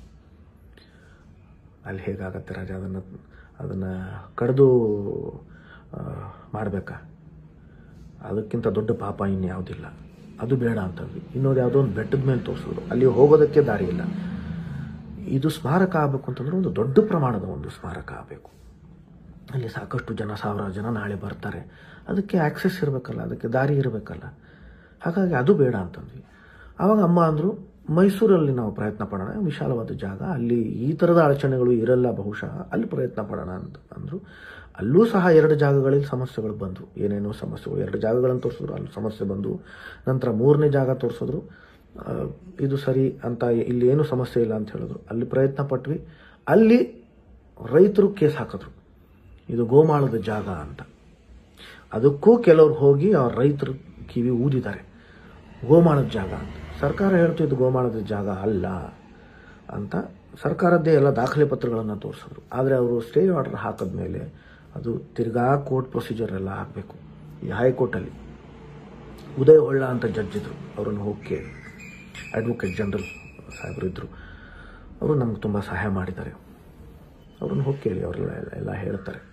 ಅಲ್ಲಿ ಹೇಗಾಗತ್ತೆ ರಾಜ ಅದನ್ನು ಅದನ್ನು ಕಡಿದು ಮಾಡಬೇಕಾ ಅದಕ್ಕಿಂತ ದೊಡ್ಡ ಪಾಪ ಇನ್ಯಾವುದಿಲ್ಲ ಅದು ಬೇಡ ಅಂತಂದ್ವಿ ಇನ್ನೊಂದು ಯಾವುದೋ ಒಂದು ಬೆಟ್ಟದ ಮೇಲೆ ತೋರಿಸಿದ್ರು ಅಲ್ಲಿ ಹೋಗೋದಕ್ಕೆ ದಾರಿ ಇಲ್ಲ ಇದು ಸ್ಮಾರಕ ಆಗಬೇಕು ಅಂತಂದ್ರೆ ಒಂದು ದೊಡ್ಡ ಪ್ರಮಾಣದ ಒಂದು ಸ್ಮಾರಕ ಆಗಬೇಕು ಅಲ್ಲಿ ಸಾಕಷ್ಟು ಜನ ಸಾವಿರಾರು ಜನ ನಾಳೆ ಬರ್ತಾರೆ ಅದಕ್ಕೆ ಆಕ್ಸೆಸ್ ಇರಬೇಕಲ್ಲ ಅದಕ್ಕೆ ದಾರಿ ಇರಬೇಕಲ್ಲ ಹಾಗಾಗಿ ಅದು ಬೇಡ ಅಂತಂದ್ವಿ ಆವಾಗ ಅಮ್ಮ ಅಂದರು ಮೈಸೂರಲ್ಲಿ ನಾವು ಪ್ರಯತ್ನ ಪಡೋಣ ವಿಶಾಲವಾದ ಜಾಗ ಅಲ್ಲಿ ಈ ಥರದ ಅಡಚಣೆಗಳು ಇರಲ್ಲ ಬಹುಶಃ ಅಲ್ಲಿ ಪ್ರಯತ್ನ ಪಡೋಣ ಅಂತ ಅಂದರು ಅಲ್ಲೂ ಸಹ ಎರಡು ಜಾಗಗಳಲ್ಲಿ ಸಮಸ್ಯೆಗಳು ಬಂದವು ಏನೇನೋ ಸಮಸ್ಯೆಗಳು ಎರಡು ಜಾಗಗಳನ್ನು ತೋರಿಸಿದ್ರು ಅಲ್ಲಿ ಸಮಸ್ಯೆ ಬಂದವು ನಂತರ ಮೂರನೇ ಜಾಗ ತೋರಿಸಿದ್ರು ಆ, ಇದು ಸರಿ ಅಂತ ಇಲ್ಲಿ ಏನು ಸಮಸ್ಯೆ ಇಲ್ಲ ಅಂತ ಹೇಳಿದ್ರು ಅಲ್ಲಿ ಪ್ರಯತ್ನ ಪಟ್ವಿ ಅಲ್ಲಿ ರೈತರು ಕೇಸ್ ಹಾಕಿದ್ರು ಇದು ಗೋಮಾಳದ ಜಾಗ ಅಂತ ಅದಕ್ಕೂ ಕೆಲವ್ರು ಹೋಗಿ ಆ ರೈತರು ಕಿವಿ ಊದಿದ್ದಾರೆ ಗೋಮಾಳದ ಜಾಗ ಅಂತ ಸರ್ಕಾರ ಹೇಳ್ತು ಇದು ಗೋಮಾಳದ ಜಾಗ ಅಲ್ಲ ಅಂತ ಸರ್ಕಾರದ್ದೇ ಎಲ್ಲ ದಾಖಲೆ ಪತ್ರಗಳನ್ನು ತೋರಿಸಿದ್ರು ಆದರೆ ಅವರು ಸ್ಟೇ ಆರ್ಡರ್ ಹಾಕಿದ ಮೇಲೆ ಅದು ತಿರ್ಗಾ ಕೋರ್ಟ್ ಪ್ರೊಸೀಜರ್ ಎಲ್ಲ ಆಗಬೇಕು ಈ ಹೈಕೋರ್ಟಲ್ಲಿ ಉದಯ್ ಹೊಳ್ಳ ಅಂತ ಜಡ್ಜ್ ಇದ್ರು ಅವರನ್ನು ಹೋಗಿ ಕೇಳಿ ಅಡ್ವೊಕೇಟ್ ಜನರಲ್ ಸಾಹೇಬರು ಇದ್ದರು ಅವರು ನಮ್ಗೆ ತುಂಬ ಸಹಾಯ ಮಾಡಿದ್ದಾರೆ ಅವ್ರನ್ನ ಹೋಗಿ ಕೇಳಿ ಅವರೆಲ್ಲ ಎಲ್ಲ ಹೇಳ್ತಾರೆ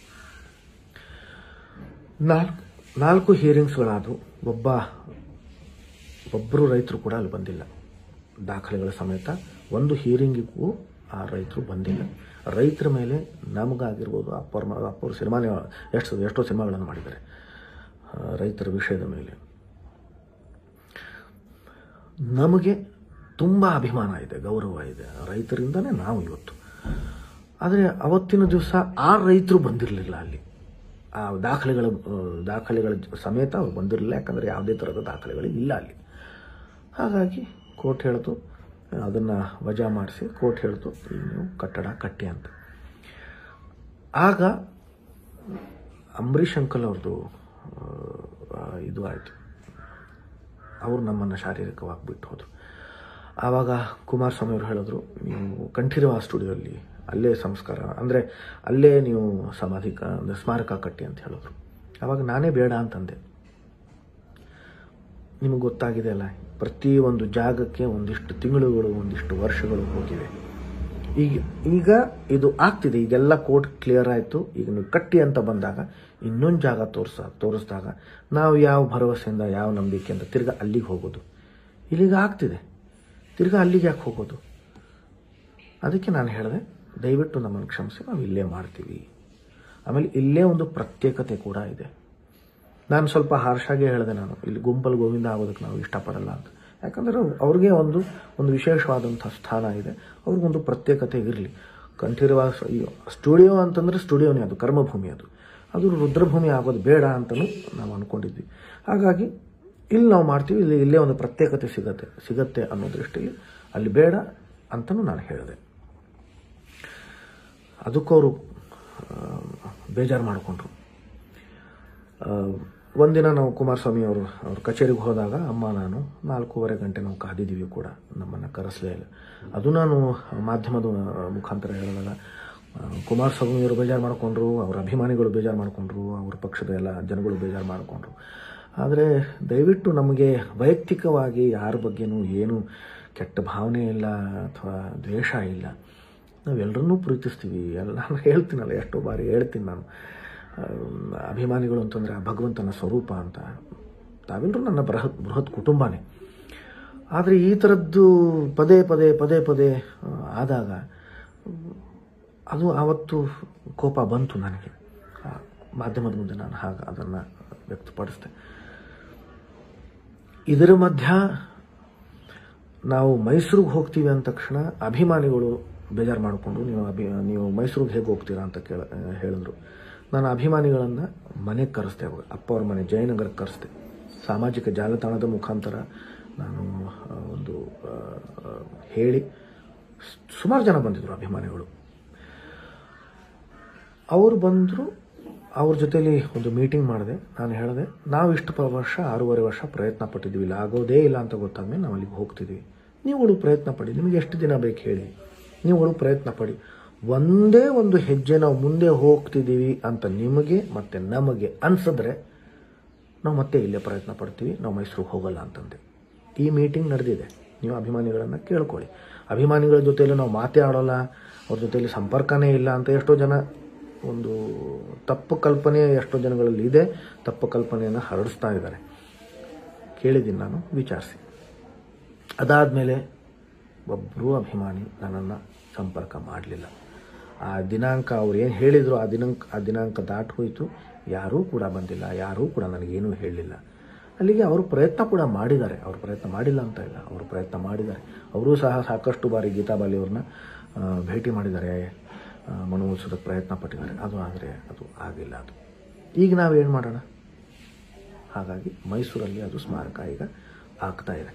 ನಾಲ್ಕು ನಾಲ್ಕು ಹಿಯರಿಂಗ್ಸ್ಗಳಾದವು ಒಬ್ಬ ಒಬ್ಬರು ರೈತರು ಕೂಡ ಅಲ್ಲಿ ಬಂದಿಲ್ಲ ದಾಖಲೆಗಳ ಸಮೇತ ಒಂದು ಹಿಯರಿಂಗಿಗೂ ಆ ರೈತರು ಬಂದಿಲ್ಲ ರೈತರ ಮೇಲೆ ನಮಗಾಗಿರ್ಬೋದು ಅಪ್ಪರ್ ಅಪ್ಪರು ಸಿನಿಮಾನೇ ಎಷ್ಟು ಎಷ್ಟೋ ಸಿನಿಮಾಗಳನ್ನು ಮಾಡಿದ್ದಾರೆ ಆ, ರೈತರ ವಿಷಯದ ಮೇಲೆ ನಮಗೆ ತುಂಬ ಅಭಿಮಾನ ಇದೆ ಗೌರವ ಇದೆ ರೈತರಿಂದನೇ ನಾವು ಇವತ್ತು ಆದರೆ ಅವತ್ತಿನ ದಿವಸ ಆ ರೈತರು ಬಂದಿರಲಿಲ್ಲ ಅಲ್ಲಿ ಆ ದಾಖಲೆಗಳ ಆ, ದಾಖಲೆಗಳ ಸಮೇತ ಅವ್ರು ಬಂದಿರಲಿಲ್ಲ ಯಾಕಂದರೆ ಯಾವುದೇ ಥರದ ದಾಖಲೆಗಳು ಇಲ್ಲ ಅಲ್ಲಿ ಹಾಗಾಗಿ ಕೋರ್ಟ್ ಹೇಳ್ತು ಅದನ್ನು ವಜಾ ಮಾಡಿಸಿ ಕೋರ್ಟ್ ಹೇಳ್ತು ಈಗ ನೀವು ಕಟ್ಟಡ ಕಟ್ಟಿ ಅಂತ ಆಗ ಅಂಬರೀಷ್ ಅಂಕಲ್ ಅವ್ರದ್ದು ಆ, ಇದು ಆಯಿತು ಅವರು ನಮ್ಮನ್ನು ಶಾರೀರಿಕವಾಗಿ ಬಿಟ್ಟು ಹೋದರು ಆವಾಗ ಕುಮಾರಸ್ವಾಮಿ ಅವರು ಹೇಳಿದ್ರು ನೀವು ಕಂಠೀರವ ಸ್ಟುಡಿಯೋಲ್ಲಿ ಅಲ್ಲೇ ಸಂಸ್ಕಾರ ಅಂದರೆ ಅಲ್ಲೇ ನೀವು ಸಮಾಧಿ ಕ- ಅಂದ್ರೆ ಸ್ಮಾರಕ ಕಟ್ಟಿ ಅಂತ ಹೇಳಿದ್ರು ಆವಾಗ ನಾನೇ ಬೇಡ ಅಂತಂದೆ ನಿಮಗೆ ಗೊತ್ತಾಗಿದೆ ಅಲ್ಲ ಪ್ರತಿ ಒಂದು ಜಾಗಕ್ಕೆ ಒಂದಿಷ್ಟು ತಿಂಗಳುಗಳು ಒಂದಿಷ್ಟು ವರ್ಷಗಳು ಹೋಗಿವೆ ಈಗ ಈಗ ಇದು ಆಗ್ತಿದೆ ಈಗೆಲ್ಲ ಕೋರ್ಟ್ ಕ್ಲಿಯರ್ ಆಯಿತು ಈಗ ನೀವು ಕಟ್ಟಿ ಅಂತ ಬಂದಾಗ ಇನ್ನೊಂದು ಜಾಗ ತೋರಿಸ ತೋರಿಸಿದಾಗ ನಾವು ಯಾವ ಭರವಸೆಯಿಂದ ಯಾವ ನಂಬಿಕೆಯಿಂದ ತಿರ್ಗಾ ಅಲ್ಲಿಗೆ ಹೋಗೋದು ಇಲ್ಲಿಗ ಆಗ್ತಿದೆ ತಿರ್ಗಾ ಅಲ್ಲಿಗೆ ಯಾಕೆ ಹೋಗೋದು ಅದಕ್ಕೆ ನಾನು ಹೇಳಿದೆ ದಯವಿಟ್ಟು ನಮ್ಮನ್ನು ಕ್ಷಮಿಸಿ ನಾವು ಇಲ್ಲೇ ಮಾಡ್ತೀವಿ ಆಮೇಲೆ ಇಲ್ಲೇ ಒಂದು ಪ್ರತ್ಯೇಕತೆ ಕೂಡ ಇದೆ ನಾನು ಸ್ವಲ್ಪ ಹಾರ್ಷಾಗೆ ಹೇಳಿದೆ ನಾನು ಇಲ್ಲಿ ಗುಂಪಲ್ಲಿ ಗೋವಿಂದ ಆಗೋದಕ್ಕೆ ನಾವು ಇಷ್ಟಪಡಲ್ಲ ಅಂತ ಯಾಕಂದರೆ ಅವ್ರಿಗೆ ಒಂದು ಒಂದು ವಿಶೇಷವಾದಂಥ ಸ್ಥಾನ ಇದೆ ಅವ್ರಿಗೊಂದು ಪ್ರತ್ಯೇಕತೆ ಇರಲಿ ಕಂಠೀರವ ಸ್ಟುಡಿಯೋ ಅಂತಂದರೆ ಸ್ಟುಡಿಯೋನೇ ಅದು ಕರ್ಮಭೂಮಿ ಅದು ಅದು ರುದ್ರಭೂಮಿ ಆಗೋದು ಬೇಡ ಅಂತಲೂ ನಾವು ಅಂದ್ಕೊಂಡಿದ್ವಿ ಹಾಗಾಗಿ ಇಲ್ಲಿ ನಾವು ಮಾಡ್ತೀವಿ ಇಲ್ಲಿ ಇಲ್ಲೇ ಒಂದು ಪ್ರತ್ಯೇಕತೆ ಸಿಗತ್ತೆ ಸಿಗತ್ತೆ ಅನ್ನೋ ದೃಷ್ಟಿಯಲ್ಲಿ ಅಲ್ಲಿ ಬೇಡ ಅಂತಲೂ ನಾನು ಹೇಳಿದೆ ಅದಕ್ಕೂ ಅವರು ಬೇಜಾರು ಮಾಡಿಕೊಂಡ್ರು ಒಂದಿನ ನಾವು ಕುಮಾರಸ್ವಾಮಿ ಅವರು ಅವ್ರ ಕಚೇರಿಗೆ ಹೋದಾಗ ಅಮ್ಮ ನಾನು ನಾಲ್ಕೂವರೆ ಗಂಟೆ ನಾವು ಕಾದಿದ್ದೀವಿ ಕೂಡ ನಮ್ಮನ್ನು ಕರೆಸಲೇ ಇಲ್ಲ ಅದು ನಾನು ಮಾಧ್ಯಮದ ಮುಖಾಂತರ ಹೇಳಿದಾಗ ಆ, ಕುಮಾರಸ್ವಾಮಿ ಅವರು ಬೇಜಾರು ಮಾಡಿಕೊಂಡ್ರು ಅವರ ಅಭಿಮಾನಿಗಳು ಬೇಜಾರು ಮಾಡಿಕೊಂಡ್ರು ಅವ್ರ ಪಕ್ಷದ ಎಲ್ಲ ಜನಗಳು ಬೇಜಾರು ಮಾಡಿಕೊಂಡ್ರು ಆದರೆ ದಯವಿಟ್ಟು ನಮಗೆ ವೈಯಕ್ತಿಕವಾಗಿ ಯಾರ ಬಗ್ಗೆನೂ ಏನು ಕೆಟ್ಟ ಭಾವನೆ ಇಲ್ಲ ಅಥವಾ ದ್ವೇಷ ಇಲ್ಲ ನಾವೆಲ್ಲರನ್ನೂ ಪ್ರೀತಿಸ್ತೀವಿ ಎಲ್ಲ ನಾನು ಹೇಳ್ತೀನಲ್ಲ ಎಷ್ಟೋ ಬಾರಿ ಹೇಳ್ತೀನಿ ನಾನು ಅಭಿಮಾನಿಗಳು ಅಂತಂದರೆ ಆ ಭಗವಂತನ ಸ್ವರೂಪ ಅಂತ ತಾವೆಲ್ಲರೂ ನನ್ನ ಬೃಹತ್ ಬೃಹತ್ ಕುಟುಂಬನೇ ಆದರೆ ಈ ಥರದ್ದು ಪದೇ ಪದೇ ಪದೇ ಪದೇ ಆ, ಆದಾಗ ಮ್, ಅದು ಆವತ್ತು ಕೋಪ ಬಂತು ನನಗೆ ಆ, ಮಾಧ್ಯಮದ ಮುಂದೆ ನಾನು ಹಾಗೆ ಅದನ್ನು ವ್ಯಕ್ತಪಡಿಸಿದೆ ಇದರ ಮಧ್ಯ ನಾವು ಮೈಸೂರಿಗೆ ಹೋಗ್ತೀವಿ ಅಂದ ತಕ್ಷಣ ಅಭಿಮಾನಿಗಳು ಬೇಜಾರು ಮಾಡಿಕೊಂಡು ನೀವು ಅಭಿ ನೀವು ಮೈಸೂರಿಗೆ ಹೇಗೆ ಹೋಗ್ತೀರಾ ಅಂತ ಕೇಳ ಹೇಳಿದ್ರು ನಾನು ಅಭಿಮಾನಿಗಳನ್ನು ಮನೆಗೆ ಕರೆಸ್ದೆ ಅವಾಗ ಅಪ್ಪ ಅವ್ರ ಮನೆ ಜಯನಗರಕ್ಕೆ ಕರೆಸ್ದೆ ಸಾಮಾಜಿಕ ಜಾಲತಾಣದ ಮುಖಾಂತರ ನಾನು ಆ, ಒಂದು ಆ, ಆ, ಹೇಳಿ ಸುಮಾರು ಜನ ಬಂದಿದ್ದರು ಅಭಿಮಾನಿಗಳು ಅವರು ಬಂದರು ಅವ್ರ ಜೊತೆಲಿ ಒಂದು ಮೀಟಿಂಗ್ ಮಾಡಿದೆ ನಾನು ಹೇಳಿದೆ ನಾವು ಇಷ್ಟು ಪ- ವರ್ಷ ಆರೂವರೆ ವರ್ಷ ಪ್ರಯತ್ನ ಪಟ್ಟಿದ್ದೀವಿ ಇಲ್ಲ ಆಗೋದೇ ಇಲ್ಲ ಅಂತ ಗೊತ್ತಾದ್ಮೇಲೆ ನಾವು ಅಲ್ಲಿಗೆ ಹೋಗ್ತಿದ್ವಿ ನೀವುಗಳು ಪ್ರಯತ್ನ ಪಡಿ ನಿಮಗೆ ಎಷ್ಟು ದಿನ ಬೇಕು ಹೇಳಿ ನೀವುಗಳು ಪ್ರಯತ್ನ ಪಡಿ ಒಂದೇ ಒಂದು ಹೆಜ್ಜೆ ನಾವು ಮುಂದೆ ಹೋಗ್ತಿದ್ದೀವಿ ಅಂತ ನಿಮಗೆ ಮತ್ತು ನಮಗೆ ಅನ್ಸಿದ್ರೆ ನಾವು ಮತ್ತೆ ಇಲ್ಲೇ ಪ್ರಯತ್ನ ಪಡ್ತೀವಿ ನಾವು ಮೈಸೂರಿಗೆ ಹೋಗಲ್ಲ ಅಂತಂದೆ ಈ ಮೀಟಿಂಗ್ ನಡೆದಿದೆ ನೀವು ಅಭಿಮಾನಿಗಳನ್ನು ಕೇಳ್ಕೊಳ್ಳಿ ಅಭಿಮಾನಿಗಳ ಜೊತೆಯಲ್ಲಿ ನಾವು ಮಾತೇ ಆಡೋಲ್ಲ ಅವ್ರ ಜೊತೆಯಲ್ಲಿ ಸಂಪರ್ಕನೇ ಇಲ್ಲ ಅಂತ ಎಷ್ಟೋ ಜನ ಒಂದು ತಪ್ಪು ಕಲ್ಪನೆ ಎಷ್ಟೋ ಜನಗಳಲ್ಲಿ ಇದೆ ತಪ್ಪು ಕಲ್ಪನೆಯನ್ನು ಹರಡಿಸ್ತಾ ಇದ್ದಾರೆ ಕೇಳಿದ್ದೀನಿ ನಾನು ವಿಚಾರಿಸಿ ಅದಾದಮೇಲೆ ಒಬ್ಬರೂ ಅಭಿಮಾನಿ ನನ್ನನ್ನು ಸಂಪರ್ಕ ಮಾಡಲಿಲ್ಲ ಆ ದಿನಾಂಕ ಅವ್ರು ಏನು ಹೇಳಿದ್ರು ಆ ದಿನಾಂಕ ಆ ದಿನಾಂಕ ದಾಟಿ ಹೋಯಿತು ಯಾರೂ ಕೂಡ ಬಂದಿಲ್ಲ ಯಾರೂ ಕೂಡ ನನಗೇನೂ ಹೇಳಲಿಲ್ಲ ಅಲ್ಲಿಗೆ ಅವರು ಪ್ರಯತ್ನ ಕೂಡ ಮಾಡಿದ್ದಾರೆ ಅವರು ಪ್ರಯತ್ನ ಮಾಡಿಲ್ಲ ಅಂತ ಇಲ್ಲ ಅವರು ಪ್ರಯತ್ನ ಮಾಡಿದ್ದಾರೆ ಅವರೂ ಸಹ ಸಾಕಷ್ಟು ಬಾರಿ ಗೀತಾ ಬಾಲಿ ಅವ್ರನ್ನ ಆ, ಭೇಟಿ ಮಾಡಿದ್ದಾರೆ ಆ, ಮನವೊಲಿಸೋದಕ್ಕೆ ಪ್ರಯತ್ನ ಪಟ್ಟಿದ್ದಾರೆ ಅದು ಆದರೆ ಅದು ಆಗಿಲ್ಲ ಅದು ಈಗ ನಾವೇನು ಮಾಡೋಣ ಹಾಗಾಗಿ ಮೈಸೂರಲ್ಲಿ ಅದು ಸ್ಮಾರಕ ಈಗ ಆಗ್ತಾ ಇದೆ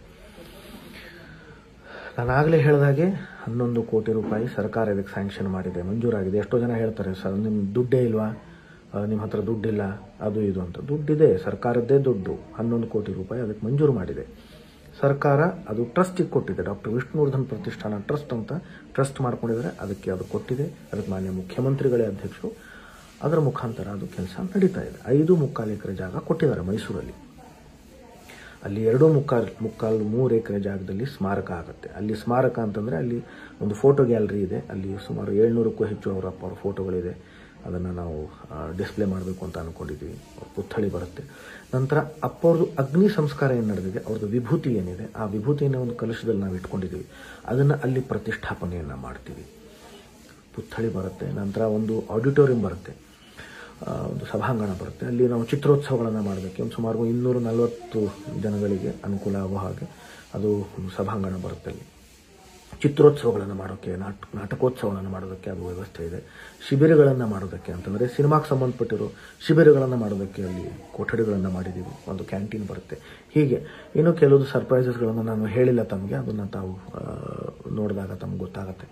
ನಾನು ಆಗಲೇ ಹೇಳಿದಾಗೆ ಹನ್ನೊಂದು ಕೋಟಿ ರೂಪಾಯಿ ಸರ್ಕಾರ ಇದಕ್ಕೆ ಸ್ಯಾಂಕ್ಷನ್ ಮಾಡಿದೆ ಮಂಜೂರಾಗಿದೆ ಎಷ್ಟೋ ಜನ ಹೇಳ್ತಾರೆ ಸರ್ ನಿಮ್ಮ ದುಡ್ಡೇ ಇಲ್ವಾ ಆ, ನಿಮ್ಮ ಹತ್ರ ದುಡ್ಡಿಲ್ಲ ಅದು ಇದು ಅಂತ ದುಡ್ಡಿದೆ ಸರ್ಕಾರದ್ದೇ ದುಡ್ಡು ಹನ್ನೊಂದು ಕೋಟಿ ರೂಪಾಯಿ ಅದಕ್ಕೆ ಮಂಜೂರು ಮಾಡಿದೆ ಸರ್ಕಾರ ಅದು ಟ್ರಸ್ಟಿಗೆ ಕೊಟ್ಟಿದೆ ಡಾಕ್ಟರ್ ವಿಷ್ಣುವರ್ಧನ್ ಪ್ರತಿಷ್ಠಾನ ಟ್ರಸ್ಟ್ ಅಂತ ಟ್ರಸ್ಟ್ ಮಾಡ್ಕೊಂಡಿದ್ದಾರೆ ಅದಕ್ಕೆ ಅದು ಕೊಟ್ಟಿದೆ ಅದಕ್ಕೆ ಮಾನ್ಯ ಮುಖ್ಯಮಂತ್ರಿಗಳೇ ಅಧ್ಯಕ್ಷರು ಅದರ ಮುಖಾಂತರ ಅದು ಕೆಲಸ ನಡೀತಾ ಇದೆ ಐದು ಮುಕ್ಕಾಲು ಎಕರೆ ಜಾಗ ಕೊಟ್ಟಿದ್ದಾರೆ ಮೈಸೂರಲ್ಲಿ ಅಲ್ಲಿ ಎರಡು ಮುಕ್ಕಾಲು ಮುಕ್ಕಾಲು ಮೂರು ಎಕರೆ ಜಾಗದಲ್ಲಿ ಸ್ಮಾರಕ ಆಗುತ್ತೆ ಅಲ್ಲಿ ಸ್ಮಾರಕ ಅಂತಂದರೆ ಅಲ್ಲಿ ಒಂದು ಫೋಟೋ ಗ್ಯಾಲರಿ ಇದೆ ಅಲ್ಲಿ ಸುಮಾರು ಏಳ್ನೂರಕ್ಕೂ ಹೆಚ್ಚು ಅವರ ಅಪ್ಪ ಅವರ ಫೋಟೋಗಳಿದೆ ಅದನ್ನು ನಾವು ಡಿಸ್ಪ್ಲೇ ಮಾಡಬೇಕು ಅಂತ ಅಂದ್ಕೊಂಡಿದ್ವಿ ಪುತ್ಥಳಿ ಬರುತ್ತೆ ನಂತರ ಅಪ್ಪ ಅವ್ರದ್ದು ಅಗ್ನಿ ಸಂಸ್ಕಾರ ಏನು ನಡೆದಿದೆ ಅವ್ರದ್ದು ವಿಭೂತಿ ಏನಿದೆ ಆ ವಿಭೂತಿಯನ್ನು ಒಂದು ಕಲಶದಲ್ಲಿ ನಾವು ಇಟ್ಕೊಂಡಿದ್ದೀವಿ ಅದನ್ನು ಅಲ್ಲಿ ಪ್ರತಿಷ್ಠಾಪನೆಯನ್ನು ಮಾಡ್ತೀವಿ ಪುತ್ಥಳಿ ಬರುತ್ತೆ ನಂತರ ಒಂದು ಆಡಿಟೋರಿಯಂ ಬರುತ್ತೆ ಆ, ಒಂದು ಸಭಾಂಗಣ ಬರುತ್ತೆ ಅಲ್ಲಿ ನಾವು ಚಿತ್ರೋತ್ಸವಗಳನ್ನು ಮಾಡಬೇಕು ಒಂದು ಸುಮಾರು ಇನ್ನೂರ ನಲವತ್ತು ಜನಗಳಿಗೆ ಅನುಕೂಲ ಆಗೋ ಹಾಗೆ ಅದು ಒಂದು ಸಭಾಂಗಣ ಬರುತ್ತೆ ಅಲ್ಲಿ ಚಿತ್ರೋತ್ಸವಗಳನ್ನು ಮಾಡೋಕ್ಕೆ ನಾಟ ನಾಟಕೋತ್ಸವಗಳನ್ನು ಮಾಡೋದಕ್ಕೆ ಅದು ವ್ಯವಸ್ಥೆ ಇದೆ ಶಿಬಿರಗಳನ್ನು ಮಾಡೋದಕ್ಕೆ ಅಂತಂದರೆ ಸಿನಿಮಾಗೆ ಸಂಬಂಧಪಟ್ಟಿರೋ ಶಿಬಿರಗಳನ್ನು ಮಾಡೋದಕ್ಕೆ ಅಲ್ಲಿ ಕೊಠಡಿಗಳನ್ನು ಮಾಡಿದ್ದೀವಿ ಒಂದು ಕ್ಯಾಂಟೀನ್ ಬರುತ್ತೆ ಹೀಗೆ ಇನ್ನು ಕೆಲವು ಸರ್ಪ್ರೈಸಸ್ಗಳನ್ನು ನಾನು ಹೇಳಿಲ್ಲ ತಮಗೆ ಅದನ್ನು ತಾವು ಆ, ನೋಡಿದಾಗ ತಮ್ಗೆ ಗೊತ್ತಾಗತ್ತೆ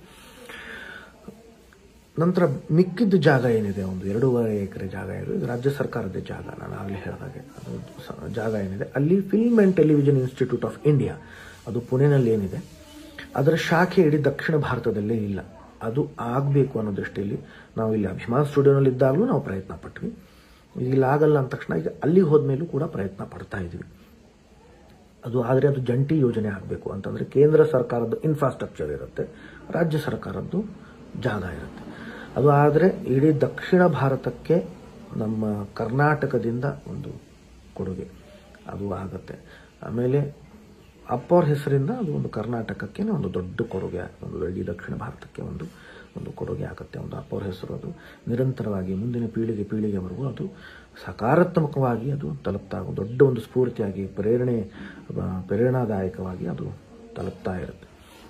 ನಂತರ ಮಿಕ್ಕಿದ್ದ ಜಾಗ ಏನಿದೆ ಒಂದು ಎರಡೂವರೆ ಎಕರೆ ಜಾಗ ಇದೆ ಇದು ರಾಜ್ಯ ಸರ್ಕಾರದ ಜಾಗ ನಾನು ಆಗಲೇ ಹೇಳಿದಾಗೆ ಅದು ಸ- ಜಾಗ ಏನಿದೆ ಅಲ್ಲಿ film and television institute of India ಅದು ಪುಣೆನಲ್ಲಿ ಏನಿದೆ ಅದರ ಶಾಖೆ ಇಡೀ ದಕ್ಷಿಣ ಭಾರತದಲ್ಲೇ ಇಲ್ಲ ಅದು ಆಗಬೇಕು ಅನ್ನೋ ದೃಷ್ಟಿಯಲ್ಲಿ ನಾವು ಇಲ್ಲಿ ಅಭಿಮಾನ್ ಸ್ಟುಡಿಯೋನಲ್ಲಿ ಇದ್ದಾಗಲೂ ನಾವು ಪ್ರಯತ್ನ ಪಟ್ವಿ ಇಲ್ಲಿ ಆಗಲ್ಲ ಅಂದ ತಕ್ಷಣ ಈಗ ಅಲ್ಲಿಗೆ ಹೋದ್ಮೇಲೂ ಕೂಡ ಪ್ರಯತ್ನ ಪಡ್ತಾ ಇದ್ವಿ ಅದು ಆದರೆ ಅದು ಜಂಟಿ ಯೋಜನೆ ಆಗಬೇಕು ಅಂತಂದರೆ ಕೇಂದ್ರ ಸರ್ಕಾರದ ಇನ್ಫ್ರಾಸ್ಟ್ರಕ್ಚರ್ ಇರುತ್ತೆ ರಾಜ್ಯ ಸರ್ಕಾರದ್ದು ಜಾಗ ಇರುತ್ತೆ ಅದು ಆದರೆ ಇಡೀ ದಕ್ಷಿಣ ಭಾರತಕ್ಕೆ ನಮ್ಮ ಕರ್ನಾಟಕದಿಂದ ಒಂದು ಕೊಡುಗೆ ಅದು ಆಗುತ್ತೆ ಆಮೇಲೆ ಅಪ್ಪ ಅವ್ರ ಹೆಸರಿಂದ ಅದು ಒಂದು ಕರ್ನಾಟಕಕ್ಕೆ ಒಂದು ದೊಡ್ಡ ಕೊಡುಗೆ ಒಂದು ಇಡೀ ದಕ್ಷಿಣ ಭಾರತಕ್ಕೆ ಒಂದು ಒಂದು ಕೊಡುಗೆ ಆಗುತ್ತೆ ಒಂದು ಅಪ್ಪ ಅವ್ರ ಹೆಸರು ಅದು ನಿರಂತರವಾಗಿ ಮುಂದಿನ ಪೀಳಿಗೆ ಪೀಳಿಗೆವರೆಗೂ ಅದು ಸಕಾರಾತ್ಮಕವಾಗಿ ಅದು ತಲುಪ್ತಾ ದೊಡ್ಡ ಒಂದು ಸ್ಫೂರ್ತಿಯಾಗಿ ಪ್ರೇರಣೆ ಆ, ಪ್ರೇರಣಾದಾಯಕವಾಗಿ ಅದು ತಲುಪ್ತಾ ಇರುತ್ತೆ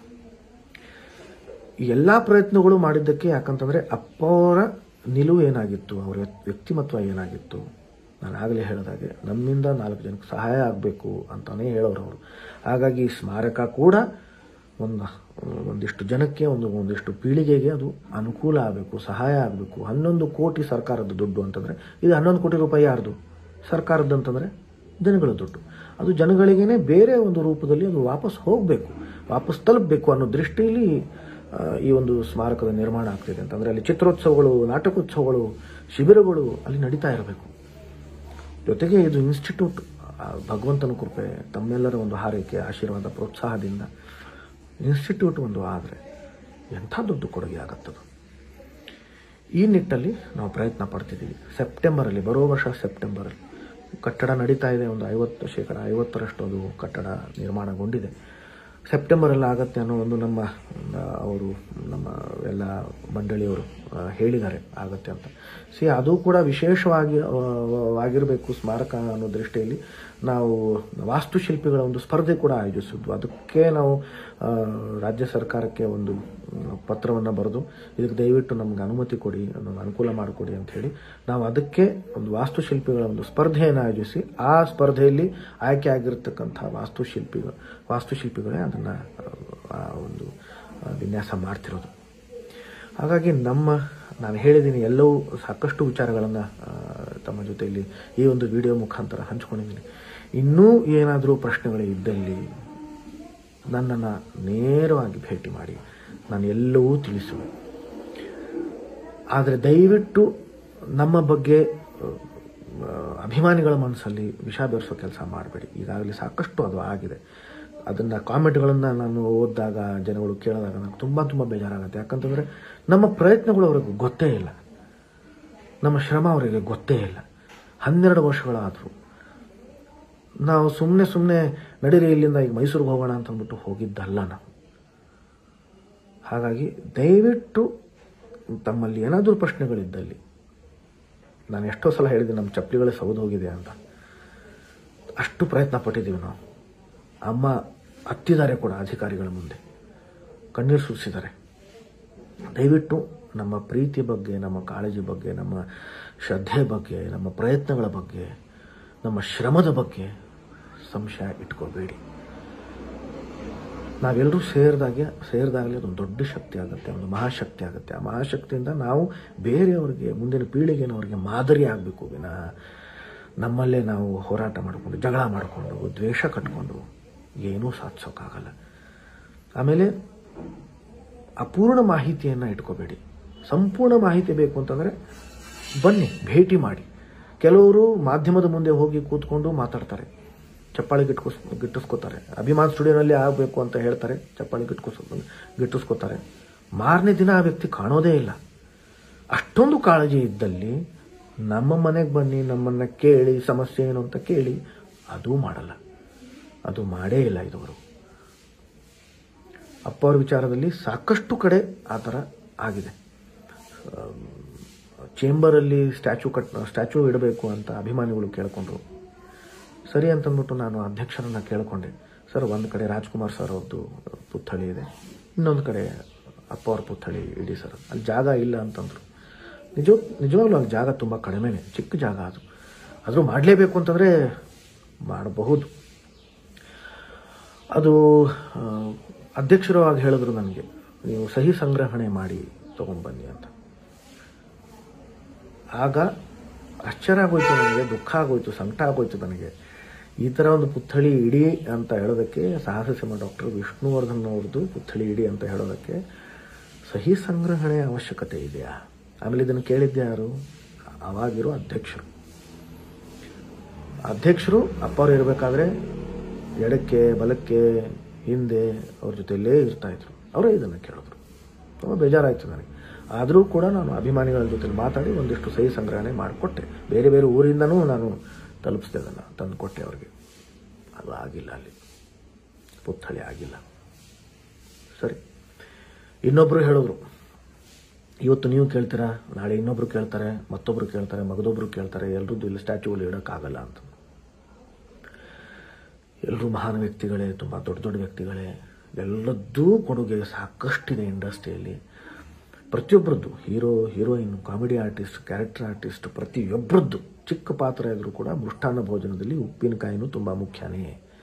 ಈ ಎಲ್ಲ ಪ್ರಯತ್ನಗಳು ಮಾಡಿದ್ದಕ್ಕೆ ಯಾಕಂತಂದರೆ ಅಪ್ಪ ಅವರ ನಿಲುವು ಏನಾಗಿತ್ತು ಅವರ ವ್ಯಕ್ತಿಮತ್ವ ಏನಾಗಿತ್ತು ನಾನು ಆಗಲೇ ಹೇಳಿದಾಗೆ ನಮ್ಮಿಂದ ನಾಲ್ಕು ಜನಕ್ಕೆ ಸಹಾಯ ಆಗಬೇಕು ಅಂತಾನೆ ಹೇಳೋರು ಅವರು ಹಾಗಾಗಿ ಈ ಸ್ಮಾರಕ ಕೂಡ ಒಂದು ಒಂದಿಷ್ಟು ಜನಕ್ಕೆ ಒಂದು ಒಂದಿಷ್ಟು ಪೀಳಿಗೆಗೆ ಅದು ಅನುಕೂಲ ಆಗಬೇಕು ಸಹಾಯ ಆಗಬೇಕು ಹನ್ನೊಂದು ಕೋಟಿ ಸರ್ಕಾರದ ದುಡ್ಡು ಅಂತಂದರೆ ಇದು ಹನ್ನೊಂದು ಕೋಟಿ ರೂಪಾಯಿ ಯಾರ್ದು ಸರ್ಕಾರದ್ದು ಅಂತಂದರೆ ಜನಗಳ ದುಡ್ಡು ಅದು ಜನಗಳಿಗೇನೆ ಬೇರೆ ಒಂದು ರೂಪದಲ್ಲಿ ಅದು ವಾಪಸ್ ಹೋಗಬೇಕು ವಾಪಸ್ ತಲುಪಬೇಕು ಅನ್ನೋ ದೃಷ್ಟಿಯಲ್ಲಿ ಆ, ಈ ಒಂದು ಸ್ಮಾರಕದ ನಿರ್ಮಾಣ ಆಗ್ತಿದೆ ಅಂತಂದರೆ ಅಲ್ಲಿ ಚಿತ್ರೋತ್ಸವಗಳು ನಾಟಕೋತ್ಸವಗಳು ಶಿಬಿರಗಳು ಅಲ್ಲಿ ನಡೀತಾ ಇರಬೇಕು ಜೊತೆಗೆ ಇದು ಇನ್ಸ್ಟಿಟ್ಯೂಟ್ ಆ, ಭಗವಂತನ ಕೃಪೆ ತಮ್ಮೆಲ್ಲರ ಒಂದು ಹಾರೈಕೆ ಆಶೀರ್ವಾದ ಪ್ರೋತ್ಸಾಹದಿಂದ ಇನ್ಸ್ಟಿಟ್ಯೂಟ್ ಒಂದು ಆದರೆ ಎಂಥ ದೊಡ್ಡ ಕೊಡುಗೆ ಆಗತ್ತದು ಈ ನಿಟ್ಟಲ್ಲಿ ನಾವು ಪ್ರಯತ್ನ ಪಡ್ತಿದ್ದೀವಿ ಸೆಪ್ಟೆಂಬರಲ್ಲಿ ಬರೋ ವರ್ಷ ಸೆಪ್ಟೆಂಬರಲ್ಲಿ ಕಟ್ಟಡ ನಡೀತಾ ಇದೆ ಒಂದು ಐವತ್ತು ಶೇಕಡ ಐವತ್ತರಷ್ಟು ಅದು ಕಟ್ಟಡ ನಿರ್ಮಾಣಗೊಂಡಿದೆ ಸೆಪ್ಟೆಂಬರಲ್ಲಿ ಆಗತ್ತೆ ಅನ್ನೋ ಒಂದು ನಮ್ಮ ಆ, ಅವರು ನಮ್ಮ ಎಲ್ಲ ಮಂಡಳಿಯವರು ಆ, ಹೇಳಿದ್ದಾರೆ ಆಗತ್ತೆ ಅಂತ ಸಿ ಅದು ಕೂಡ ವಿಶೇಷವಾಗಿ ಆ, ಆಗಿರಬೇಕು ಸ್ಮಾರಕ ಅನ್ನೋ ದೃಷ್ಟಿಯಲ್ಲಿ ನಾವು ವಾಸ್ತುಶಿಲ್ಪಿಗಳ ಒಂದು ಸ್ಪರ್ಧೆ ಕೂಡ ಆಯೋಜಿಸಿದ್ವು ಅದಕ್ಕೆ ನಾವು ಆ, ರಾಜ್ಯ ಸರ್ಕಾರಕ್ಕೆ ಒಂದು ಪತ್ರವನ್ನು ಬರೆದು ಇದಕ್ಕೆ ದಯವಿಟ್ಟು ನಮ್ಗೆ ಅನುಮತಿ ಕೊಡಿ ನಮ್ಗೆ ಅನುಕೂಲ ಮಾಡಿಕೊಡಿ ಅಂತ ಹೇಳಿ ನಾವು ಅದಕ್ಕೆ ಒಂದು ವಾಸ್ತುಶಿಲ್ಪಿಗಳ ಒಂದು ಸ್ಪರ್ಧೆಯನ್ನು ಆಯೋಜಿಸಿ ಆ ಸ್ಪರ್ಧೆಯಲ್ಲಿ ಆಯ್ಕೆ ಆಗಿರತಕ್ಕಂಥ ವಾಸ್ತುಶಿಲ್ಪಿಗಳು ವಾಸ್ತುಶಿಲ್ಪಿಗಳೇ ಅದನ್ನು ಆ ಒಂದು ಆ, ವಿನ್ಯಾಸ ಮಾಡ್ತಿರೋದು ಹಾಗಾಗಿ ನಮ್ಮ ನಾನು ಹೇಳಿದ್ದೀನಿ ಎಲ್ಲವೂ ಸಾಕಷ್ಟು ವಿಚಾರಗಳನ್ನು ತಮ್ಮ ಜೊತೆಯಲ್ಲಿ ಈ ಒಂದು ವಿಡಿಯೋ ಮುಖಾಂತರ ಹಂಚ್ಕೊಂಡಿದ್ದೀನಿ ಇನ್ನೂ ಏನಾದರೂ ಪ್ರಶ್ನೆಗಳು ಇದ್ದಲ್ಲಿ ನನ್ನನ್ನು ನೇರವಾಗಿ ಭೇಟಿ ಮಾಡಿ ನಾನು ಎಲ್ಲವೂ ತಿಳಿಸುವೆ ಆದರೆ ದಯವಿಟ್ಟು ನಮ್ಮ ಬಗ್ಗೆ ಆ, ಅಭಿಮಾನಿಗಳ ಮನಸ್ಸಲ್ಲಿ ವಿಷ ಬೆರೆಸೋ ಕೆಲಸ ಮಾಡಬೇಡಿ ಈಗಾಗಲೇ ಸಾಕಷ್ಟು ಅದು ಆಗಿದೆ ಅದನ್ನು ಕಾಮೆಂಟ್ಗಳನ್ನು ನಾನು ಓದಿದಾಗ ಜನಗಳು ಕೇಳಿದಾಗ ನನಗೆ ತುಂಬ ತುಂಬ ಬೇಜಾರಾಗುತ್ತೆ ಯಾಕಂತಂದರೆ ನಮ್ಮ ಪ್ರಯತ್ನಗಳು ಅವ್ರಿಗೆ ಗೊತ್ತೇ ಇಲ್ಲ ನಮ್ಮ ಶ್ರಮ ಅವರಿಗೆ ಗೊತ್ತೇ ಇಲ್ಲ ಹನ್ನೆರಡು ವರ್ಷಗಳಾದರೂ ನಾವು ಸುಮ್ಮನೆ ಸುಮ್ಮನೆ ನಡೀರಿ ಇಲ್ಲಿಂದ ಈಗ ಮೈಸೂರಿಗೆ ಹೋಗೋಣ ಅಂತ ಅಂದ್ಬಿಟ್ಟು ಹೋಗಿದ್ದಲ್ಲ ನಾವು ಹಾಗಾಗಿ ದಯವಿಟ್ಟು ತಮ್ಮಲ್ಲಿ ಏನಾದರೂ ಪ್ರಶ್ನೆಗಳಿದ್ದಲ್ಲಿ ನಾನು ಎಷ್ಟೋ ಸಲ ಹೇಳಿದೆ ನಮ್ಮ ಚಪ್ಪಲಿಗಳೇ ಸೌದು ಹೋಗಿದೆ ಅಂತ ಅಷ್ಟು ಪ್ರಯತ್ನ ಪಟ್ಟಿದ್ದೀವಿ ನಾವು ಅಮ್ಮ ಹತ್ತಿದ್ದಾರೆ ಕೂಡ ಅಧಿಕಾರಿಗಳ ಮುಂದೆ ಕಣ್ಣೀರು ಸುರಿಸಿದ್ದಾರೆ ದಯವಿಟ್ಟು ನಮ್ಮ ಪ್ರೀತಿ ಬಗ್ಗೆ ನಮ್ಮ ಕಾಳಜಿ ಬಗ್ಗೆ ನಮ್ಮ ಶ್ರದ್ಧೆ ಬಗ್ಗೆ ನಮ್ಮ ಪ್ರಯತ್ನಗಳ ಬಗ್ಗೆ ನಮ್ಮ ಶ್ರಮದ ಬಗ್ಗೆ ಸಂಶಯ ಇಟ್ಕೋಬೇಡಿ ನಾವೆಲ್ಲರೂ ಸೇರಿದಾಗೆ ಸೇರಿದಾಗಲೇ ಅದೊಂದು ದೊಡ್ಡ ಶಕ್ತಿ ಆಗುತ್ತೆ ಒಂದು ಮಹಾಶಕ್ತಿ ಆಗುತ್ತೆ ಆ ಮಹಾಶಕ್ತಿಯಿಂದ ನಾವು ಬೇರೆಯವರಿಗೆ ಮುಂದಿನ ಪೀಳಿಗೆನವರಿಗೆ ಮಾದರಿ ಆಗಬೇಕು ವಿನಃ ನಮ್ಮಲ್ಲೇ ನಾವು ಹೋರಾಟ ಮಾಡಿಕೊಂಡು ಜಗಳ ಮಾಡಿಕೊಂಡು ದ್ವೇಷ ಕಟ್ಕೊಂಡು ಏನೂ ಸಾಧಿಸೋಕ್ಕಾಗಲ್ಲ ಆಮೇಲೆ ಅಪೂರ್ಣ ಮಾಹಿತಿಯನ್ನು ಇಟ್ಕೋಬೇಡಿ ಸಂಪೂರ್ಣ ಮಾಹಿತಿ ಬೇಕು ಅಂತಂದರೆ ಬನ್ನಿ ಭೇಟಿ ಮಾಡಿ ಕೆಲವರು ಮಾಧ್ಯಮದ ಮುಂದೆ ಹೋಗಿ ಕೂತ್ಕೊಂಡು ಮಾತಾಡ್ತಾರೆ ಚಪ್ಪಾಳೆ ಗಿಟ್ಕೋಸ್ ಗಿಟ್ಟಿಸ್ಕೋತಾರೆ ಅಭಿಮಾನ್ ಸ್ಟುಡಿಯೋನಲ್ಲಿ ಆಗಬೇಕು ಅಂತ ಹೇಳ್ತಾರೆ ಚಪ್ಪಾಳೆ ಗಿಟ್ಕೋಸ್ ಗಿಟ್ಟಿಸ್ಕೋತಾರೆ ಮಾರನೇ ದಿನ ಆ ವ್ಯಕ್ತಿ ಕಾಣೋದೇ ಇಲ್ಲ ಅಷ್ಟೊಂದು ಕಾಳಜಿ ಇದ್ದಲ್ಲಿ ನಮ್ಮ ಮನೆಗೆ ಬನ್ನಿ ನಮ್ಮನ್ನು ಕೇಳಿ ಸಮಸ್ಯೆ ಏನು ಅಂತ ಕೇಳಿ ಅದೂ ಮಾಡಲ್ಲ ಅದು ಮಾಡೇ ಇಲ್ಲ ಇದುವರು ಅಪ್ಪ ಅವ್ರ ವಿಚಾರದಲ್ಲಿ ಸಾಕಷ್ಟು ಕಡೆ ಆ ಥರ ಆಗಿದೆ ಚೇಂಬರಲ್ಲಿ ಸ್ಟ್ಯಾಚು ಕಟ್ ಸ್ಟ್ಯಾಚು ಇಡಬೇಕು ಅಂತ ಅಭಿಮಾನಿಗಳು ಕೇಳಿಕೊಂಡ್ರು ಸರಿ ಅಂತಂದ್ಬಿಟ್ಟು ನಾನು ಅಧ್ಯಕ್ಷರನ್ನ ಕೇಳಿಕೊಂಡೆ ಸರ್ ಒಂದು ಕಡೆ ರಾಜ್ಕುಮಾರ್ ಸರ್ ಅವ್ರದ್ದು ಪುತ್ಥಳಿ ಇದೆ ಇನ್ನೊಂದು ಕಡೆ ಅಪ್ಪ ಅವ್ರ ಪುತ್ಥಳಿ ಇಡಿ ಸರ್ ಅಲ್ಲಿ ಜಾಗ ಇಲ್ಲ ಅಂತಂದ್ರು ನಿಜ ನಿಜವಾಗ್ಲೂ ಅಲ್ಲಿ ಜಾಗ ತುಂಬ ಕಡಿಮೆನೆ ಚಿಕ್ಕ ಜಾಗ ಅದು ಆದರೂ ಮಾಡಲೇಬೇಕು ಅಂತಂದರೆ ಮಾಡಬಹುದು ಅದು ಆ, ಅಧ್ಯಕ್ಷರು ಆಗ ಹೇಳಿದ್ರು ನನಗೆ ನೀವು ಸಹಿ ಸಂಗ್ರಹಣೆ ಮಾಡಿ ತಗೊಂಡ್ಬನ್ನಿ ಅಂತ ಆಗ ಆಶ್ಚರ್ಯ ಆಗೋಯ್ತು ನನಗೆ ದುಃಖ ಆಗೋಯ್ತು ಸಂಕಟ ಆಗೋಯ್ತು ನನಗೆ ಈ ಥರ ಒಂದು ಪುತ್ಥಳಿ ಇಡಿ ಅಂತ ಹೇಳೋದಕ್ಕೆ ಸಾಹಸ ಸಿಂಹ ಡಾಕ್ಟರ್ ವಿಷ್ಣುವರ್ಧನ್ ಅವ್ರದ್ದು ಪುತ್ಥಳಿ ಇಡಿ ಅಂತ ಹೇಳೋದಕ್ಕೆ ಸಹಿ ಸಂಗ್ರಹಣೆ ಅವಶ್ಯಕತೆ ಇದೆಯಾ ಆಮೇಲೆ ಇದನ್ನು ಕೇಳಿದ್ದೆ ಯಾರು ಅವಾಗಿರೋ ಅಧ್ಯಕ್ಷರು ಅಧ್ಯಕ್ಷರು ಅಪ್ಪವ್ರು ಇರಬೇಕಾದ್ರೆ ಎಡಕ್ಕೆ ಬಲಕ್ಕೆ ಹಿಂದೆ ಅವ್ರ ಜೊತೆಯಲ್ಲೇ ಇರ್ತಾ ಇದ್ರು ಅವರೇ ಇದನ್ನು ಕೇಳಿದ್ರು ತುಂಬ ಬೇಜಾರಾಯಿತು ನನಗೆ ಆದರೂ ಕೂಡ ನಾನು ಅಭಿಮಾನಿಗಳ ಜೊತೆ ಮಾತಾಡಿ ಒಂದಿಷ್ಟು ಸಹಿ ಸಂಗ್ರಹಣೆ ಮಾಡಿಕೊಟ್ಟೆ ಬೇರೆ ಬೇರೆ ಊರಿಂದನೂ ನಾನು ತಲುಪಿಸಿದೆ ಅದನ್ನು ತಂದು ಕೊಟ್ಟೆ ಅವ್ರಿಗೆ ಅದು ಆಗಿಲ್ಲ ಅಲ್ಲಿ ಪುತ್ಥಳಿ ಆಗಿಲ್ಲ ಸರಿ ಇನ್ನೊಬ್ಬರು ಹೇಳಿದ್ರು ಇವತ್ತು ನೀವು ಕೇಳ್ತೀರಾ ನಾಳೆ ಇನ್ನೊಬ್ರು ಕೇಳ್ತಾರೆ ಮತ್ತೊಬ್ರು ಕೇಳ್ತಾರೆ ಮಗದೊಬ್ರು ಕೇಳ್ತಾರೆ ಎಲ್ರದ್ದು ಇಲ್ಲಿ ಸ್ಟ್ಯಾಚ್ಯೂಗಳು ಇಡೋಕ್ಕಾಗಲ್ಲ ಅಂತ ಎಲ್ಲರೂ ಮಹಾನ್ ವ್ಯಕ್ತಿಗಳೇ ತುಂಬ ದೊಡ್ಡ ದೊಡ್ಡ ವ್ಯಕ್ತಿಗಳೇ ಎಲ್ಲದ್ದೂ ಕೊಡುಗೆ ಸಾಕಷ್ಟಿದೆ ಇಂಡಸ್ಟ್ರಿಯಲ್ಲಿ ಪ್ರತಿಯೊಬ್ಬರದ್ದು hero heroine comedy artist character artist ಪ್ರತಿಯೊಬ್ಬರದ್ದು ಚಿಕ್ಕ ಪಾತ್ರ ಇದ್ರೂ ಕೂಡ ಮೃಷ್ಟಾನ್ನ ಭೋಜನದಲ್ಲಿ ಉಪ್ಪಿನಕಾಯಿನೂ ತುಂಬ ಮುಖ್ಯನೇ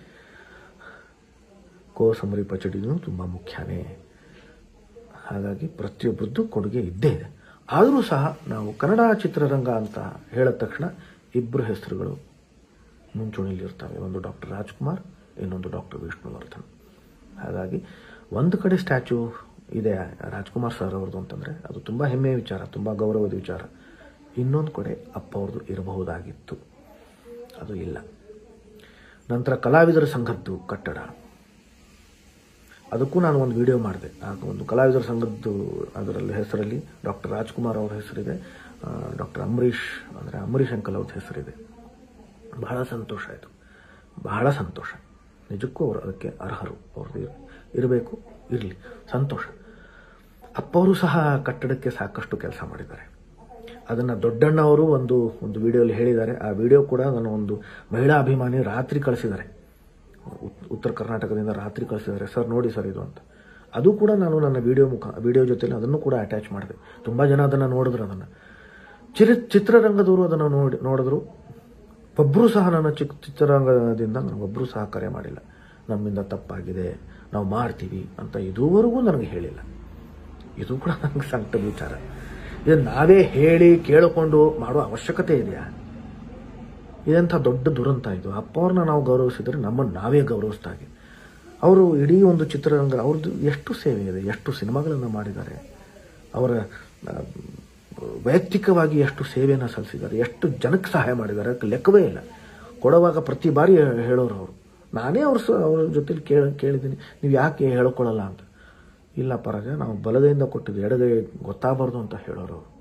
ಕೋಸಂಬರಿ ಪಚಡಿನೂ ತುಂಬ ಮುಖ್ಯನೇ ಹಾಗಾಗಿ ಪ್ರತಿಯೊಬ್ಬರದ್ದು ಕೊಡುಗೆ ಇದ್ದೇ ಇದೆ ಆದರೂ ಸಹ ನಾವು ಕನ್ನಡ ಚಿತ್ರರಂಗ ಅಂತ ಹೇಳಿದ ತಕ್ಷಣ ಇಬ್ಬರು ಹೆಸರುಗಳು ಮುಂಚೂಣಿಲಿರ್ತವೆ ಒಂದು ಡಾಕ್ಟರ್ ರಾಜ್ಕುಮಾರ್ ಇನ್ನೊಂದು ಡಾಕ್ಟರ್ ವಿಷ್ಣುವರ್ಧನ್ ಹಾಗಾಗಿ ಒಂದು ಕಡೆ ಸ್ಟ್ಯಾಚು ಇದೆ ರಾಜ್ಕುಮಾರ್ ಸರ್ ಅವ್ರದ್ದು ಅಂತಂದರೆ ಅದು ತುಂಬ ಹೆಮ್ಮೆಯ ವಿಚಾರ ತುಂಬ ಗೌರವದ ವಿಚಾರ ಇನ್ನೊಂದು ಕಡೆ ಅಪ್ಪ ಅವ್ರದ್ದು ಇರಬಹುದಾಗಿತ್ತು ಅದು ಇಲ್ಲ ನಂತರ ಕಲಾವಿದರ ಸಂಘದ್ದು ಕಟ್ಟಡ ಅದಕ್ಕೂ ನಾನು ಒಂದು ವಿಡಿಯೋ ಮಾಡಿದೆ ಆ ಒಂದು ಕಲಾವಿದರ ಸಂಘದ್ದು ಅದರಲ್ಲಿ ಹೆಸರಲ್ಲಿ ಡಾಕ್ಟರ್ ರಾಜ್ಕುಮಾರ್ ಅವ್ರ ಹೆಸರಿದೆ ಡಾಕ್ಟರ್ ಅಂಬರೀಷ್ ಅಂದರೆ ಅಂಬರೀಷ್ ಅಂಕಲ್ ಅವ್ರ ಹೆಸರಿದೆ ಬಹಳ ಸಂತೋಷ ಆಯಿತು ಬಹಳ ಸಂತೋಷ ನಿಜಕ್ಕೂ ಅವರು ಅದಕ್ಕೆ ಅರ್ಹರು ಅವ್ರದ್ದು ಇರಬೇಕು ಇರಲಿ ಸಂತೋಷ ಅಪ್ಪವರು ಸಹ ಕಟ್ಟಡಕ್ಕೆ ಸಾಕಷ್ಟು ಕೆಲಸ ಮಾಡಿದ್ದಾರೆ ಅದನ್ನು ದೊಡ್ಡಣ್ಣ ಅವರು ಒಂದು ಒಂದು ವಿಡಿಯೋಲಿ ಹೇಳಿದ್ದಾರೆ ಆ ವಿಡಿಯೋ ಕೂಡ ನನ್ನ ಒಂದು ಮಹಿಳಾ ಅಭಿಮಾನಿ ರಾತ್ರಿ ಕಳಿಸಿದ್ದಾರೆ ಉತ್- ಉತ್ತರ ಕರ್ನಾಟಕದಿಂದ ರಾತ್ರಿ ಕಳಿಸಿದ್ದಾರೆ ಸರ್ ನೋಡಿ ಸರ್ ಇದು ಅಂತ ಅದು ಕೂಡ ನಾನು ನನ್ನ ವಿಡಿಯೋ ಮುಖ ವಿಡಿಯೋ ಜೊತೆಲಿ ಅದನ್ನು ಕೂಡ ಅಟ್ಯಾಚ್ ಮಾಡಿದೆ ತುಂಬ ಜನ ಅದನ್ನು ನೋಡಿದ್ರು ಅದನ್ನು ಚಿರ ಚಿತ್ರರಂಗದವರು ಅದನ್ನು ನೋಡಿ ನೋಡಿದ್ರು ಒಬ್ಬರು ಸಹ ನನ್ನ ಚಿಕ್ ಚಿತ್ರರಂಗದಿಂದ ನನಗೊಬ್ಬರು ಸಹ ಕರೆ ಮಾಡಿಲ್ಲ ನಮ್ಮಿಂದ ತಪ್ಪಾಗಿದೆ ನಾವು ಮಾಡ್ತೀವಿ ಅಂತ ಇದುವರೆಗೂ ನನಗೆ ಹೇಳಿಲ್ಲ ಇದು ಕೂಡ ನನಗೆ ಸಂಕಟದ ವಿಚಾರ ಇದನ್ನು ನಾವೇ ಹೇಳಿ ಕೇಳಿಕೊಂಡು ಮಾಡೋ ಅವಶ್ಯಕತೆ ಇದೆಯಾ ಇದಂಥ ದೊಡ್ಡ ದುರಂತ ಇದು ಅಪ್ಪ ಅವ್ರನ್ನ ನಾವು ಗೌರವಿಸಿದ್ರೆ ನಮ್ಮನ್ನು ನಾವೇ ಗೌರವಿಸ್ದಾಗೆ ಅವರು ಇಡೀ ಒಂದು ಚಿತ್ರರಂಗ ಅವ್ರದ್ದು ಎಷ್ಟು ಸೇವೆ ಇದೆ ಎಷ್ಟು ಸಿನಿಮಾಗಳನ್ನು ಮಾಡಿದ್ದಾರೆ ಅವರ ಆ, ವೈಯಕ್ತಿಕವಾಗಿ ಎಷ್ಟು ಸೇವೆಯನ್ನು ಸಲ್ಲಿಸಿದ್ದಾರೆ ಎಷ್ಟು ಜನಕ್ಕೆ ಸಹಾಯ ಮಾಡಿದ್ದಾರೆ ಅದಕ್ಕೆ ಲೆಕ್ಕವೇ ಇಲ್ಲ ಕೊಡುವಾಗ ಪ್ರತಿ ಬಾರಿ ಹೇಳೋರು ಅವರು ನಾನೇ ಅವ್ರ ಸ ಅವ್ರ ಜೊತೆಲಿ ಕೇಳ ಕೇಳಿದ್ದೀನಿ ನೀವು ಯಾಕೆ ಹೇಳ್ಕೊಳ್ಳಲ್ಲ ಅಂತ ಇಲ್ಲ ಪರಾಜ ನಾವು ಬಲಗೈಯಿಂದ ಕೊಟ್ಟಿದ್ದು ಎಡಗೈ ಗೊತ್ತಾಗಬಾರ್ದು ಅಂತ ಹೇಳೋರು ಅವರು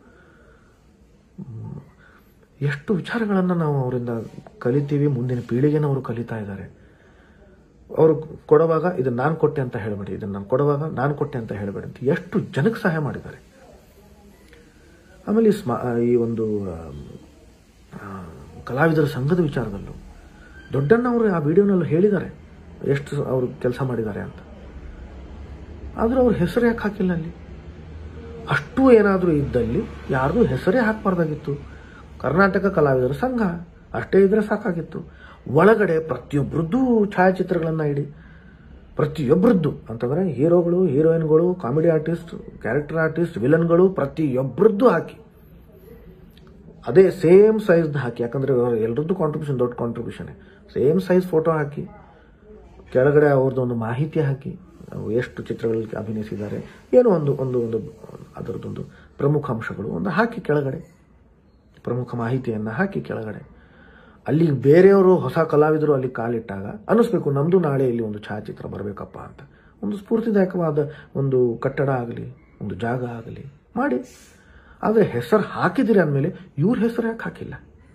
ಎಷ್ಟು ವಿಚಾರಗಳನ್ನು ನಾವು ಅವರಿಂದ ಕಲಿತೀವಿ ಮುಂದಿನ ಪೀಳಿಗೆನ ಅವರು ಕಲಿತಾ ಇದ್ದಾರೆ ಅವರು ಕೊಡುವಾಗ ಇದನ್ನು ನಾನು ಕೊಟ್ಟೆ ಅಂತ ಹೇಳಬೇಡಿ ಇದನ್ನು ನಾನು ಕೊಡುವಾಗ ನಾನು ಕೊಟ್ಟೆ ಅಂತ ಹೇಳಬೇಡಿ ಅಂತ ಎಷ್ಟು ಜನಕ್ಕೆ ಸಹಾಯ ಮಾಡಿದ್ದಾರೆ ಆಮೇಲೆ ಈ ಸ್ಮ ಈ ಒಂದು ಆ, ಆ, ಕಲಾವಿದರ ಸಂಘದ ವಿಚಾರದಲ್ಲೂ ದೊಡ್ಡಣ್ಣ ಅವರು ಆ ವಿಡಿಯೋನಲ್ಲಿ ಹೇಳಿದ್ದಾರೆ ಎಷ್ಟು ಅವರು ಕೆಲಸ ಮಾಡಿದ್ದಾರೆ ಅಂತ ಆದರೂ ಅವ್ರ ಹೆಸರು ಯಾಕೆ ಹಾಕಿಲ್ಲ ಅಲ್ಲಿ ಅಷ್ಟು ಏನಾದರೂ ಇದ್ದಲ್ಲಿ ಯಾರ್ದು ಹೆಸರೇ ಹಾಕಬಾರ್ದಾಗಿತ್ತು ಕರ್ನಾಟಕ ಕಲಾವಿದರ ಸಂಘ ಅಷ್ಟೇ ಇದ್ರೆ ಸಾಕಾಗಿತ್ತು ಒಳಗಡೆ ಪ್ರತಿಯೊಬ್ಬರದ್ದು ಛಾಯಾಚಿತ್ರಗಳನ್ನು ಇಡಿ ಪ್ರತಿಯೊಬ್ಬರದ್ದು ಅಂತಂದರೆ ಹೀರೋಗಳು ಹೀರೋಯಿನ್ಗಳು ಕಾಮಿಡಿ ಆರ್ಟಿಸ್ಟ್ ಕ್ಯಾರೆಕ್ಟರ್ ಆರ್ಟಿಸ್ಟ್ ವಿಲನ್ಗಳು ಪ್ರತಿಯೊಬ್ಬರದ್ದು ಹಾಕಿ ಅದೇ ಸೇಮ್ ಸೈಜ್ನ ಹಾಕಿ ಯಾಕಂದರೆ ಎಲ್ಲರದ್ದು ಕಾಂಟ್ರಿಬ್ಯೂಷನ್ ದೊಡ್ಡ ಕಾಂಟ್ರಿಬ್ಯೂಷನ್ ಸೇಮ್ ಸೈಜ್ ಫೋಟೋ ಹಾಕಿ ಕೆಳಗಡೆ ಅವ್ರದ್ದು ಒಂದು ಮಾಹಿತಿ ಹಾಕಿ ಅವ್ರು ಎಷ್ಟು ಚಿತ್ರಗಳಲ್ಲಿ ಅಭಿನಯಿಸಿದ್ದಾರೆ ಏನೋ ಒಂದು ಒಂದು ಒಂದು ಅದರದ್ದೊಂದು ಪ್ರಮುಖ ಅಂಶಗಳು ಒಂದು ಹಾಕಿ ಕೆಳಗಡೆ ಪ್ರಮುಖ ಮಾಹಿತಿಯನ್ನು ಹಾಕಿ ಕೆಳಗಡೆ ಅಲ್ಲಿ ಬೇರೆಯವರು ಹೊಸ ಕಲಾವಿದರು ಅಲ್ಲಿ ಕಾಲಿಟ್ಟಾಗ ಅನ್ನಿಸ್ಬೇಕು ನಮ್ಮದು ನಾಳೆ ಇಲ್ಲಿ ಒಂದು ಛಾಯಾಚಿತ್ರ ಬರಬೇಕಪ್ಪ ಅಂತ ಒಂದು ಸ್ಫೂರ್ತಿದಾಯಕವಾದ ಒಂದು ಕಟ್ಟಡ ಆಗಲಿ ಒಂದು ಜಾಗ ಆಗಲಿ ಮಾಡಿ ಆದರೆ ಹೆಸರು ಹಾಕಿದಿರಿ ಅಂದಮೇಲೆ ಇವ್ರ ಹೆಸರು ಯಾಕೆ ಹಾಕಿಲ್ಲ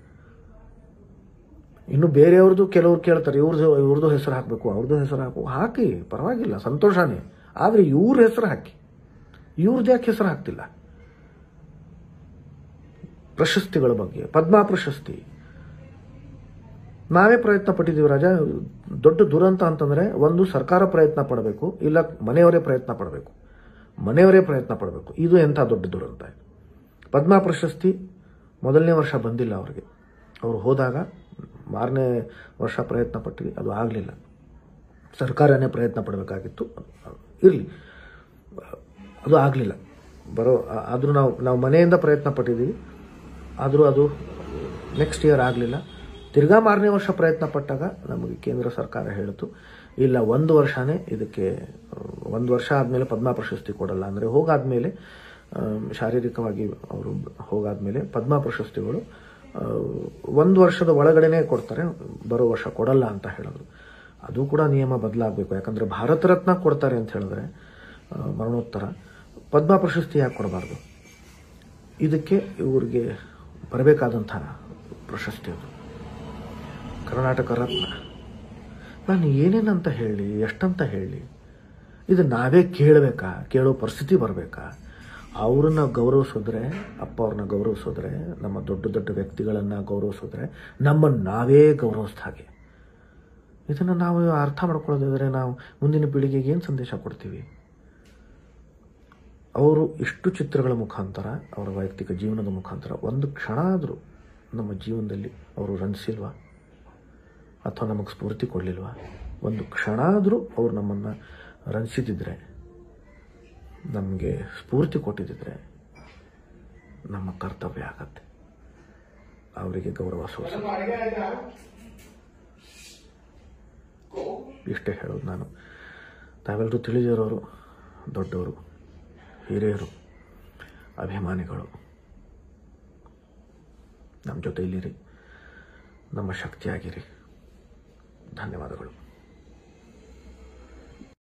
ಇನ್ನು ಬೇರೆಯವ್ರದ್ದು ಕೆಲವ್ರು ಕೇಳ್ತಾರೆ ಇವ್ರದ್ದು ಇವ್ರದ್ದು ಹೆಸರು ಹಾಕಬೇಕು ಅವ್ರದ್ದು ಹೆಸರು ಹಾಕು ಹಾಕಿ ಪರವಾಗಿಲ್ಲ ಸಂತೋಷನೇ ಆದರೆ ಇವ್ರ ಹೆಸರು ಹಾಕಿ ಇವ್ರದ್ದು ಯಾಕೆ ಹೆಸರು ಹಾಕ್ತಿಲ್ಲ ಪ್ರಶಸ್ತಿಗಳ ಬಗ್ಗೆ ಪದ್ಮ ಪ್ರಶಸ್ತಿ ನಾವೇ ಪ್ರಯತ್ನ ಪಟ್ಟಿದ್ದೀವಿ ರಾಜ ದೊಡ್ಡ ದುರಂತ ಅಂತಂದ್ರೆ ಒಂದು ಸರ್ಕಾರ ಪ್ರಯತ್ನ ಪಡಬೇಕು ಇಲ್ಲ ಮನೆಯವರೇ ಪ್ರಯತ್ನ ಪಡಬೇಕು ಮನೆಯವರೇ ಪ್ರಯತ್ನ ಪಡಬೇಕು ಇದು ಎಂಥ ದೊಡ್ಡ ದುರಂತ ಇದು ಪದ್ಮ ಪ್ರಶಸ್ತಿ ಮೊದಲನೇ ವರ್ಷ ಬಂದಿಲ್ಲ ಅವರಿಗೆ ಅವರು ಹೋದಾಗ ಮಾರನೇ ವರ್ಷ ಪ್ರಯತ್ನ ಪಟ್ಟಿವಿ ಅದು ಆಗಲಿಲ್ಲ ಸರ್ಕಾರನೇ ಪ್ರಯತ್ನ ಪಡಬೇಕಾಗಿತ್ತು ಇರಲಿ ಅದು ಆಗಲಿಲ್ಲ ಬರೋ ಆದರೂ ನಾವು ನಾವು ಮನೆಯಿಂದ ಪ್ರಯತ್ನ ಪಟ್ಟಿದ್ದೀವಿ ಆದರೂ ಅದು ನೆಕ್ಸ್ಟ್ ಇಯರ್ ಆಗಲಿಲ್ಲ ತಿರ್ಗಾ ಮಾರನೇ ವರ್ಷ ಪ್ರಯತ್ನ ಪಟ್ಟಾಗ ನಮಗೆ ಕೇಂದ್ರ ಸರ್ಕಾರ ಹೇಳಿತು ಇಲ್ಲ ಒಂದು ವರ್ಷನೇ ಇದಕ್ಕೆ ಒಂದು ವರ್ಷ ಆದಮೇಲೆ ಪದ್ಮ ಪ್ರಶಸ್ತಿ ಕೊಡಲ್ಲ ಅಂದರೆ ಹೋಗಾದ್ಮೇಲೆ ಆ, ಶಾರೀರಿಕವಾಗಿ ಅವರು ಹೋಗಾದ್ಮೇಲೆ ಪದ್ಮ ಪ್ರಶಸ್ತಿಗಳು ಆ, ಒಂದು ವರ್ಷದ ಒಳಗಡೆನೆ ಕೊಡ್ತಾರೆ ಬರೋ ವರ್ಷ ಕೊಡಲ್ಲ ಅಂತ ಹೇಳಿದ್ರು ಅದು ಕೂಡ ನಿಯಮ ಬದಲಾಗಬೇಕು ಯಾಕಂದರೆ ಭಾರತ ರತ್ನ ಕೊಡ್ತಾರೆ ಅಂತ ಹೇಳಿದ್ರೆ ಆ, ಮರಣೋತ್ತರ ಪದ್ಮ ಪ್ರಶಸ್ತಿ ಯಾಕೆ ಕೊಡಬಾರ್ದು ಇದಕ್ಕೆ ಇವ್ರಿಗೆ ಬರಬೇಕಾದಂಥ ಪ್ರಶಸ್ತಿ ಅದು ಕರ್ನಾಟಕ ರತ್ನ ನಾನು ಏನೇನಂತ ಹೇಳಿ ಎಷ್ಟಂತ ಹೇಳಿ ಇದು ನಾವೇ ಕೇಳಬೇಕಾ ಕೇಳೋ ಪರಿಸ್ಥಿತಿ ಬರಬೇಕಾ ಅವ್ರನ್ನ ಗೌರವಿಸಿದ್ರೆ ಅಪ್ಪ ಅವ್ರನ್ನ ಗೌರವಿಸಿದ್ರೆ ನಮ್ಮ ದೊಡ್ಡ ದೊಡ್ಡ ವ್ಯಕ್ತಿಗಳನ್ನು ಗೌರವಿಸಿದ್ರೆ ನಮ್ಮನ್ನು ನಾವೇ ಗೌರವಿಸ್ದ ಹಾಗೆ ಇದನ್ನು ನಾವು ಅರ್ಥ ಮಾಡ್ಕೊಳ್ಳೋದಿದ್ರೆ ನಾವು ಮುಂದಿನ ಪೀಳಿಗೆಗೆ ಏನು ಸಂದೇಶ ಕೊಡ್ತೀವಿ ಅವರು ಇಷ್ಟು ಚಿತ್ರಗಳ ಮುಖಾಂತರ ಅವರ ವೈಯಕ್ತಿಕ ಜೀವನದ ಮುಖಾಂತರ ಒಂದು ಕ್ಷಣ ಆದರೂ ನಮ್ಮ ಜೀವನದಲ್ಲಿ ಅವರು ರಂಜಿಸಿಲ್ವಾ ಅಥವಾ ನಮಗೆ ಸ್ಫೂರ್ತಿ ಕೊಡಲಿಲ್ವಾ ಒಂದು ಕ್ಷಣ ಆದರೂ ಅವರು ನಮ್ಮನ್ನು ರಂಜಿಸಿದ್ದಿದ್ರೆ ನಮಗೆ ಸ್ಫೂರ್ತಿ ಕೊಟ್ಟಿದ್ದಿದ್ರೆ ನಮ್ಮ ಕರ್ತವ್ಯ ಆಗತ್ತೆ ಅವರಿಗೆ ಗೌರವ ಸೂಚಿಸೋದು ಇಷ್ಟೇ ಹೇಳೋದು ನಾನು ತಾವೆಲ್ಲರೂ ತಿಳಿದಿರೋರು ದೊಡ್ಡವರು ಹಿರಿಯರು ಅಭಿಮಾನಿಗಳು ನಮ್ಮ ಜೊತೆ ಇಲ್ಲಿರಿ ನಮ್ಮ ಶಕ್ತಿಯಾಗಿರಿ ಧನ್ಯವಾದಗಳು